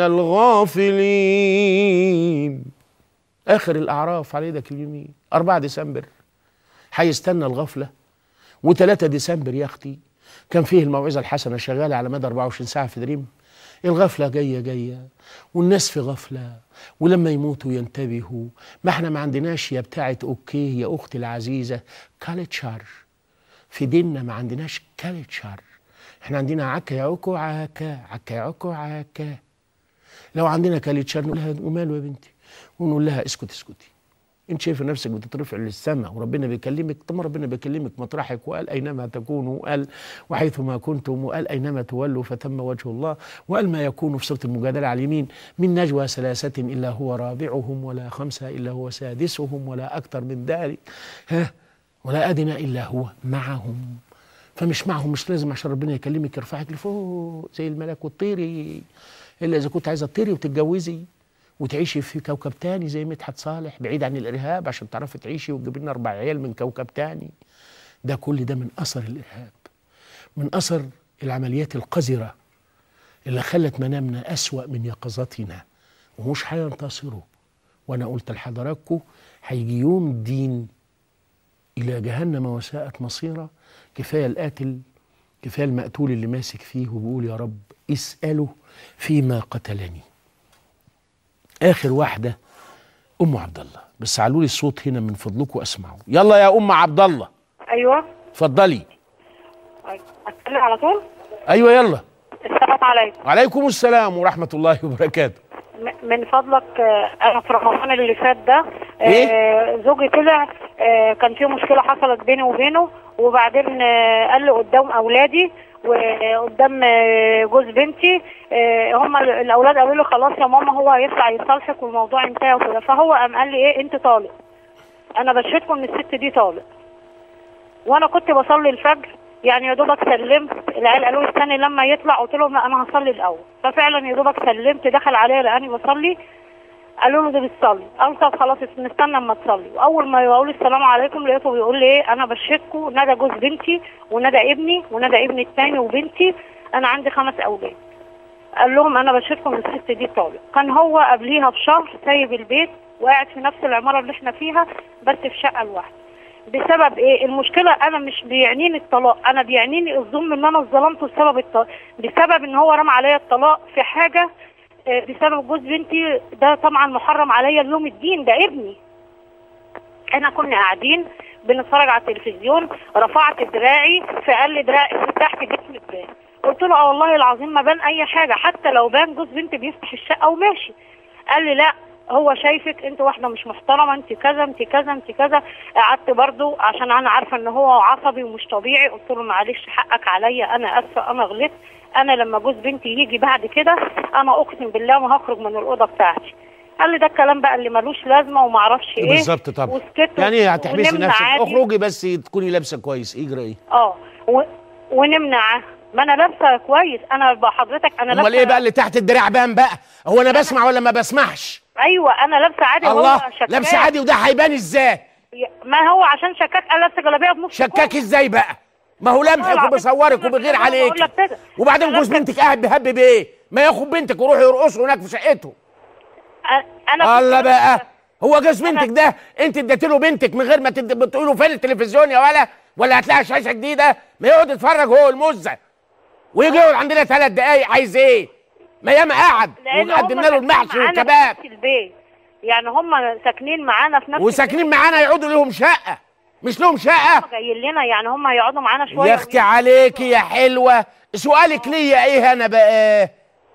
Speaker 2: الغافلين اخر الاعراف على ايدك اليمين 4 ديسمبر هيستنى الغفله و3 ديسمبر يا اختي كان فيه الموعظه الحسنه شغاله على مدى 24 ساعه في دريم الغفله جايه جايه والناس في غفله ولما يموتوا ينتبهوا ما احنا ما عندناش يا بتاعه اوكي يا اختي العزيزه كالتشر في ديننا ما عندناش كالتشر احنا عندنا عكا يا عكو عكا عكا يا عكو عكا لو عندنا كالتشر نقول لها وماله يا بنتي ونقول لها اسكت اسكتي انت شايفه نفسك بتترفع للسماء وربنا بيكلمك طب ما ربنا بيكلمك مطرحك وقال اينما تكونوا وقال وحيثما كنتم وقال اينما تولوا فتم وجه الله وقال ما يكون في سوره المجادله على اليمين من نجوى ثلاثه الا هو رابعهم ولا خمسه الا هو سادسهم ولا اكثر من ذلك ها ولا ادنى الا هو معهم فمش معهم مش لازم عشان ربنا يكلمك يرفعك لفوق زي الملاك وتطيري الا اذا كنت عايزه تطيري وتتجوزي وتعيشي في كوكب تاني زي مدحت صالح بعيد عن الارهاب عشان تعرفي تعيشي وتجيبي لنا اربع عيال من كوكب تاني ده كل ده من اثر الارهاب من اثر العمليات القذره اللي خلت منامنا اسوا من يقظتنا ومش هينتصروا وانا قلت لحضراتكم هيجي يوم الدين الى جهنم وساءت مصيرا كفايه القاتل كفايه المقتول اللي ماسك فيه وبيقول يا رب اساله فيما قتلني اخر واحده ام عبد الله بس علوا لي الصوت هنا من فضلكم اسمعوا يلا يا ام عبد الله
Speaker 7: ايوه
Speaker 2: اتفضلي
Speaker 7: اتكلم على طول
Speaker 2: ايوه يلا
Speaker 7: السلام عليكم
Speaker 2: وعليكم السلام ورحمه الله وبركاته
Speaker 7: م- من فضلك آه، انا في رمضان اللي فات ده آه،
Speaker 2: إيه؟
Speaker 7: زوجي طلع آه، كان في مشكله حصلت بيني وبينه وبعدين آه، قال لي قدام اولادي وقدام آه، جوز بنتي آه، هم ال- الاولاد قالوا لي خلاص يا ماما هو هيطلع يصالحك والموضوع انتهى وكده فهو قام قال لي ايه انت طالق انا بشهدكم ان الست دي طالق وانا كنت بصلي الفجر يعني يا دوبك سلمت العيال قالوا لي استني لما يطلع قلت لهم لا انا هصلي الاول ففعلا يا دوبك سلمت دخل عليا لقاني بصلي قالوا له ده بتصلي قال طب خلاص نستنى اما تصلي واول ما يقولوا السلام عليكم لقيته بيقول لي ايه انا بشهدكم نادى جوز بنتي ونادى ابني ونادى ابني الثاني وبنتي انا عندي خمس اولاد قال لهم انا بشهدكم ان الست دي طالق كان هو قبليها بشهر سايب البيت وقاعد في نفس العماره اللي احنا فيها بس في شقه لوحده بسبب ايه المشكله انا مش بيعنيني الطلاق انا بيعنيني الظلم ان انا اتظلمت بسبب الطلاق بسبب ان هو رمى عليا الطلاق في حاجه آه، بسبب جوز بنتي ده طبعا محرم عليا اليوم الدين ده ابني احنا كنا قاعدين بنتفرج على التلفزيون رفعت دراعي فقال لي دراعي تحت جسمك بان قلت له اه والله العظيم ما بان اي حاجه حتى لو بان جوز بنتي بيفتح الشقه وماشي قال لي لا هو شايفك انت واحده مش محترمه انت كذا انت كذا انت كذا قعدت برضو عشان انا عارفه ان هو عصبي ومش طبيعي قلت له معلش حقك عليا انا اسفه انا غلطت انا لما جوز بنتي يجي بعد كده انا اقسم بالله ما هخرج من الاوضه بتاعتي قال لي ده الكلام بقى اللي ملوش لازمه وما اعرفش ايه
Speaker 2: بالظبط طبعا
Speaker 7: وسكت
Speaker 2: يعني ايه هتحبسي
Speaker 7: ونمنا
Speaker 2: نفسك
Speaker 7: عادي.
Speaker 2: اخرجي بس تكوني لابسه كويس اجري ايه
Speaker 7: اه و... ونمنع ما انا لابسه كويس انا بحضرتك انا
Speaker 2: امال
Speaker 7: لابسه
Speaker 2: ايه بقى اللي تحت الدراع بان بقى هو انا بسمع ولا ما بسمعش
Speaker 7: ايوه انا لابسه عادي وهو
Speaker 2: الله
Speaker 7: شكاك.
Speaker 2: لابسه عادي وده هيبان ازاي
Speaker 7: ما هو عشان شكاك قال لابسه جلابيه بنص
Speaker 2: شكاك ازاي بقى ما هو لمحك
Speaker 7: العظيم.
Speaker 2: وبيصورك وبيغير
Speaker 7: أنا
Speaker 2: عليك
Speaker 7: بقول لك كده.
Speaker 2: وبعدين
Speaker 7: أنا
Speaker 2: جوز
Speaker 7: لابسة-
Speaker 2: بنتك قاعد بيهب بايه ما ياخد بنتك ويروح يرقصوا هناك في شقته
Speaker 7: انا
Speaker 2: الله
Speaker 7: كنت
Speaker 2: بقى
Speaker 7: لابسة-
Speaker 2: هو جوز بنتك ده انت اديت له بنتك من غير ما تد- بتقول له فين التلفزيون يا ولا ولا هتلاقي شاشه جديده ما يقعد يتفرج هو المزه ويجي يقعد عندنا ثلاث دقايق عايز ايه ما ياما قعد
Speaker 7: لأن
Speaker 2: وقدمنا
Speaker 7: هم
Speaker 2: له المحشي
Speaker 7: ساكنين معانا
Speaker 2: والكباب
Speaker 7: في نفس البيت يعني هم ساكنين معانا في نفس
Speaker 2: وساكنين معانا يقعدوا لهم شقه مش لهم شقه
Speaker 7: البيت جايين لنا يعني هم هيقعدوا معانا شويه
Speaker 2: يا اختي عليكي يا حلوه سؤالك ليا ايه انا بقى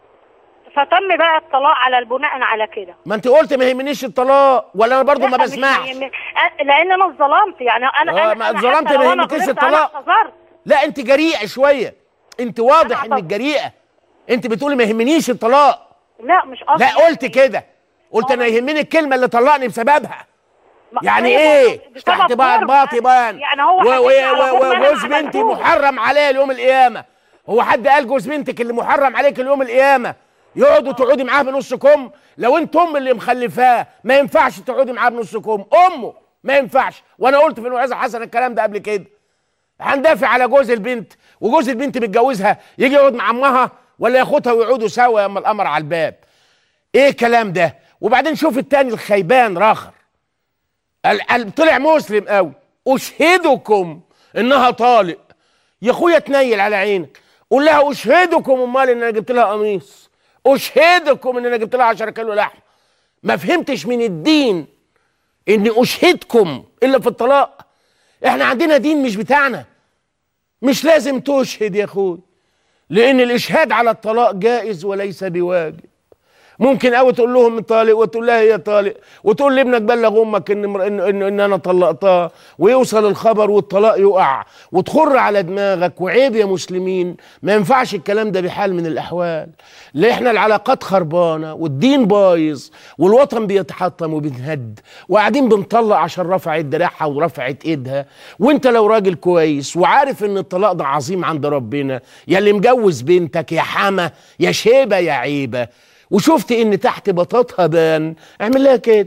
Speaker 7: فتم بقى الطلاق على البناء على كده
Speaker 2: ما انت قلت ما يهمنيش الطلاق ولا انا برضو ما
Speaker 7: لا، مش
Speaker 2: بسمعش
Speaker 7: يهم- أ- لان انا اتظلمت يعني انا
Speaker 2: آه،
Speaker 7: انا
Speaker 2: ما
Speaker 7: أنا
Speaker 2: اتظلمت
Speaker 7: حتى
Speaker 2: ما
Speaker 7: لو أنا
Speaker 2: يهمكيش
Speaker 7: غلطت، أنا
Speaker 2: الطلاق.
Speaker 7: اعتذرت
Speaker 2: لا انت جريئه شويه انت واضح
Speaker 7: أنا
Speaker 2: انك
Speaker 7: طب-
Speaker 2: جريئه انت بتقولي ما يهمنيش الطلاق
Speaker 7: لا مش قصدي
Speaker 2: لا قلت كده قلت انا يهمني الكلمه اللي طلقني بسببها
Speaker 7: ما-
Speaker 2: يعني
Speaker 7: طيب،
Speaker 2: ايه
Speaker 7: بسبب
Speaker 2: تحت بقى
Speaker 7: ظلم.
Speaker 2: باطي بان
Speaker 7: يعني هو
Speaker 2: و- و-
Speaker 7: حكيت على
Speaker 2: و-
Speaker 7: ظلم أنا
Speaker 2: وجوز بنتي
Speaker 7: عملتوه.
Speaker 2: محرم عليا اليوم القيامه هو حد قال جوز بنتك اللي محرم عليك اليوم القيامه يقعدوا تقعدي معاه بنص كم لو انت ام اللي مخلفاه ما ينفعش تقعدي معاه بنص كم امه ما ينفعش وانا قلت في الموعظه حسن الكلام ده قبل كده هندافع على جوز البنت وجوز البنت متجوزها يجي يقعد مع امها ولا ياخدها ويقعدوا سوا اما القمر على الباب ايه الكلام ده وبعدين شوف التاني الخيبان راخر ال- ال- طلع مسلم قوي اشهدكم انها طالق يا اخويا تنيل على عينك قول لها اشهدكم امال ان انا جبت لها قميص اشهدكم ان انا جبت لها 10 كيلو لحم ما فهمتش من الدين اني اشهدكم الا في الطلاق احنا عندنا دين مش بتاعنا مش لازم تشهد يا اخوي لان الاشهاد على الطلاق جائز وليس بواجب ممكن قوي تقول لهم طالق وتقول لها هي طالق وتقول لابنك بلغ امك ان مر- ان, إن, إن انا طلقتها ويوصل الخبر والطلاق يقع وتخر على دماغك وعيب يا مسلمين ما ينفعش الكلام ده بحال من الاحوال لا احنا العلاقات خربانه والدين بايظ والوطن بيتحطم وبينهد وقاعدين بنطلق عشان رفعت دراعها ورفعت ايدها وانت لو راجل كويس وعارف ان الطلاق ده عظيم عند ربنا يا اللي مجوز بنتك يا حما يا شيبه يا عيبه وشفت ان تحت بطاطها بان اعمل لها كده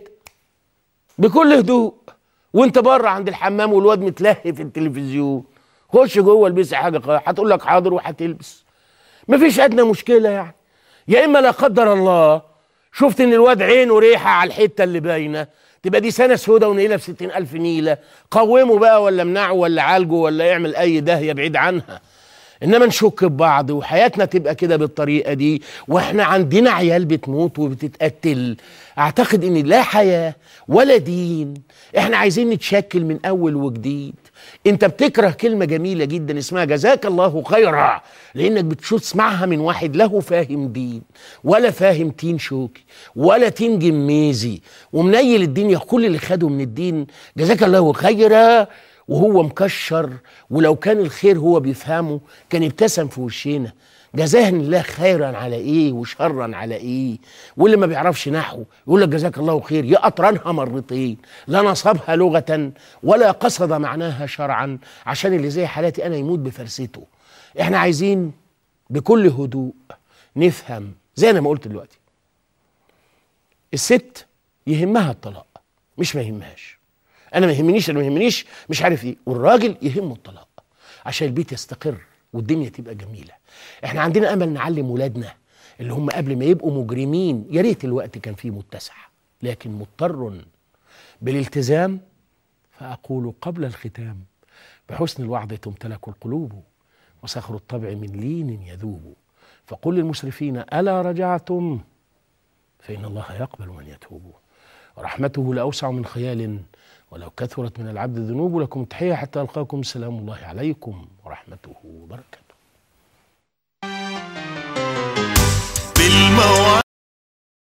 Speaker 2: بكل هدوء وانت بره عند الحمام والواد متلهي في التلفزيون خش جوه البسي حاجه خ- هتقول لك حاضر وهتلبس مفيش ادنى مشكله يعني يا اما لا قدر الله شفت ان الواد عينه ريحه على الحته اللي باينه تبقى دي سنه سودة ونيله بستين الف نيله قومه بقى ولا امنعه ولا عالجه ولا يعمل اي داهيه بعيد عنها انما نشك ببعض وحياتنا تبقى كده بالطريقه دي واحنا عندنا عيال بتموت وبتتقتل اعتقد ان لا حياه ولا دين احنا عايزين نتشكل من اول وجديد انت بتكره كلمه جميله جدا اسمها جزاك الله خيرا لانك بتشوف تسمعها من واحد له فاهم دين ولا فاهم تين شوكي ولا تين جميزي ومنيل الدنيا كل اللي خده من الدين جزاك الله خيرا وهو مكشر ولو كان الخير هو بيفهمه كان ابتسم في وشنا جزاه الله خيرا على ايه وشرا على ايه واللي ما بيعرفش نحو يقول لك جزاك الله خير يا اطرنها مرتين لا نصبها لغه ولا قصد معناها شرعا عشان اللي زي حالاتي انا يموت بفرسته احنا عايزين بكل هدوء نفهم زي انا ما قلت دلوقتي الست يهمها الطلاق مش ما يهمهاش انا ما يهمنيش انا ما يهمنيش مش عارف ايه والراجل يهمه الطلاق عشان البيت يستقر والدنيا تبقى جميله احنا عندنا امل نعلم ولادنا اللي هم قبل ما يبقوا مجرمين يا ريت الوقت كان فيه متسع لكن مضطر بالالتزام فاقول قبل الختام بحسن الوعظ تمتلك القلوب وصخر الطبع من لين يذوب فقل للمسرفين الا رجعتم فان الله يقبل من يتوب ورحمته لاوسع من خيال ولو كثرت من العبد ذنوب لكم تحيه حتى القاكم سلام الله عليكم ورحمته وبركاته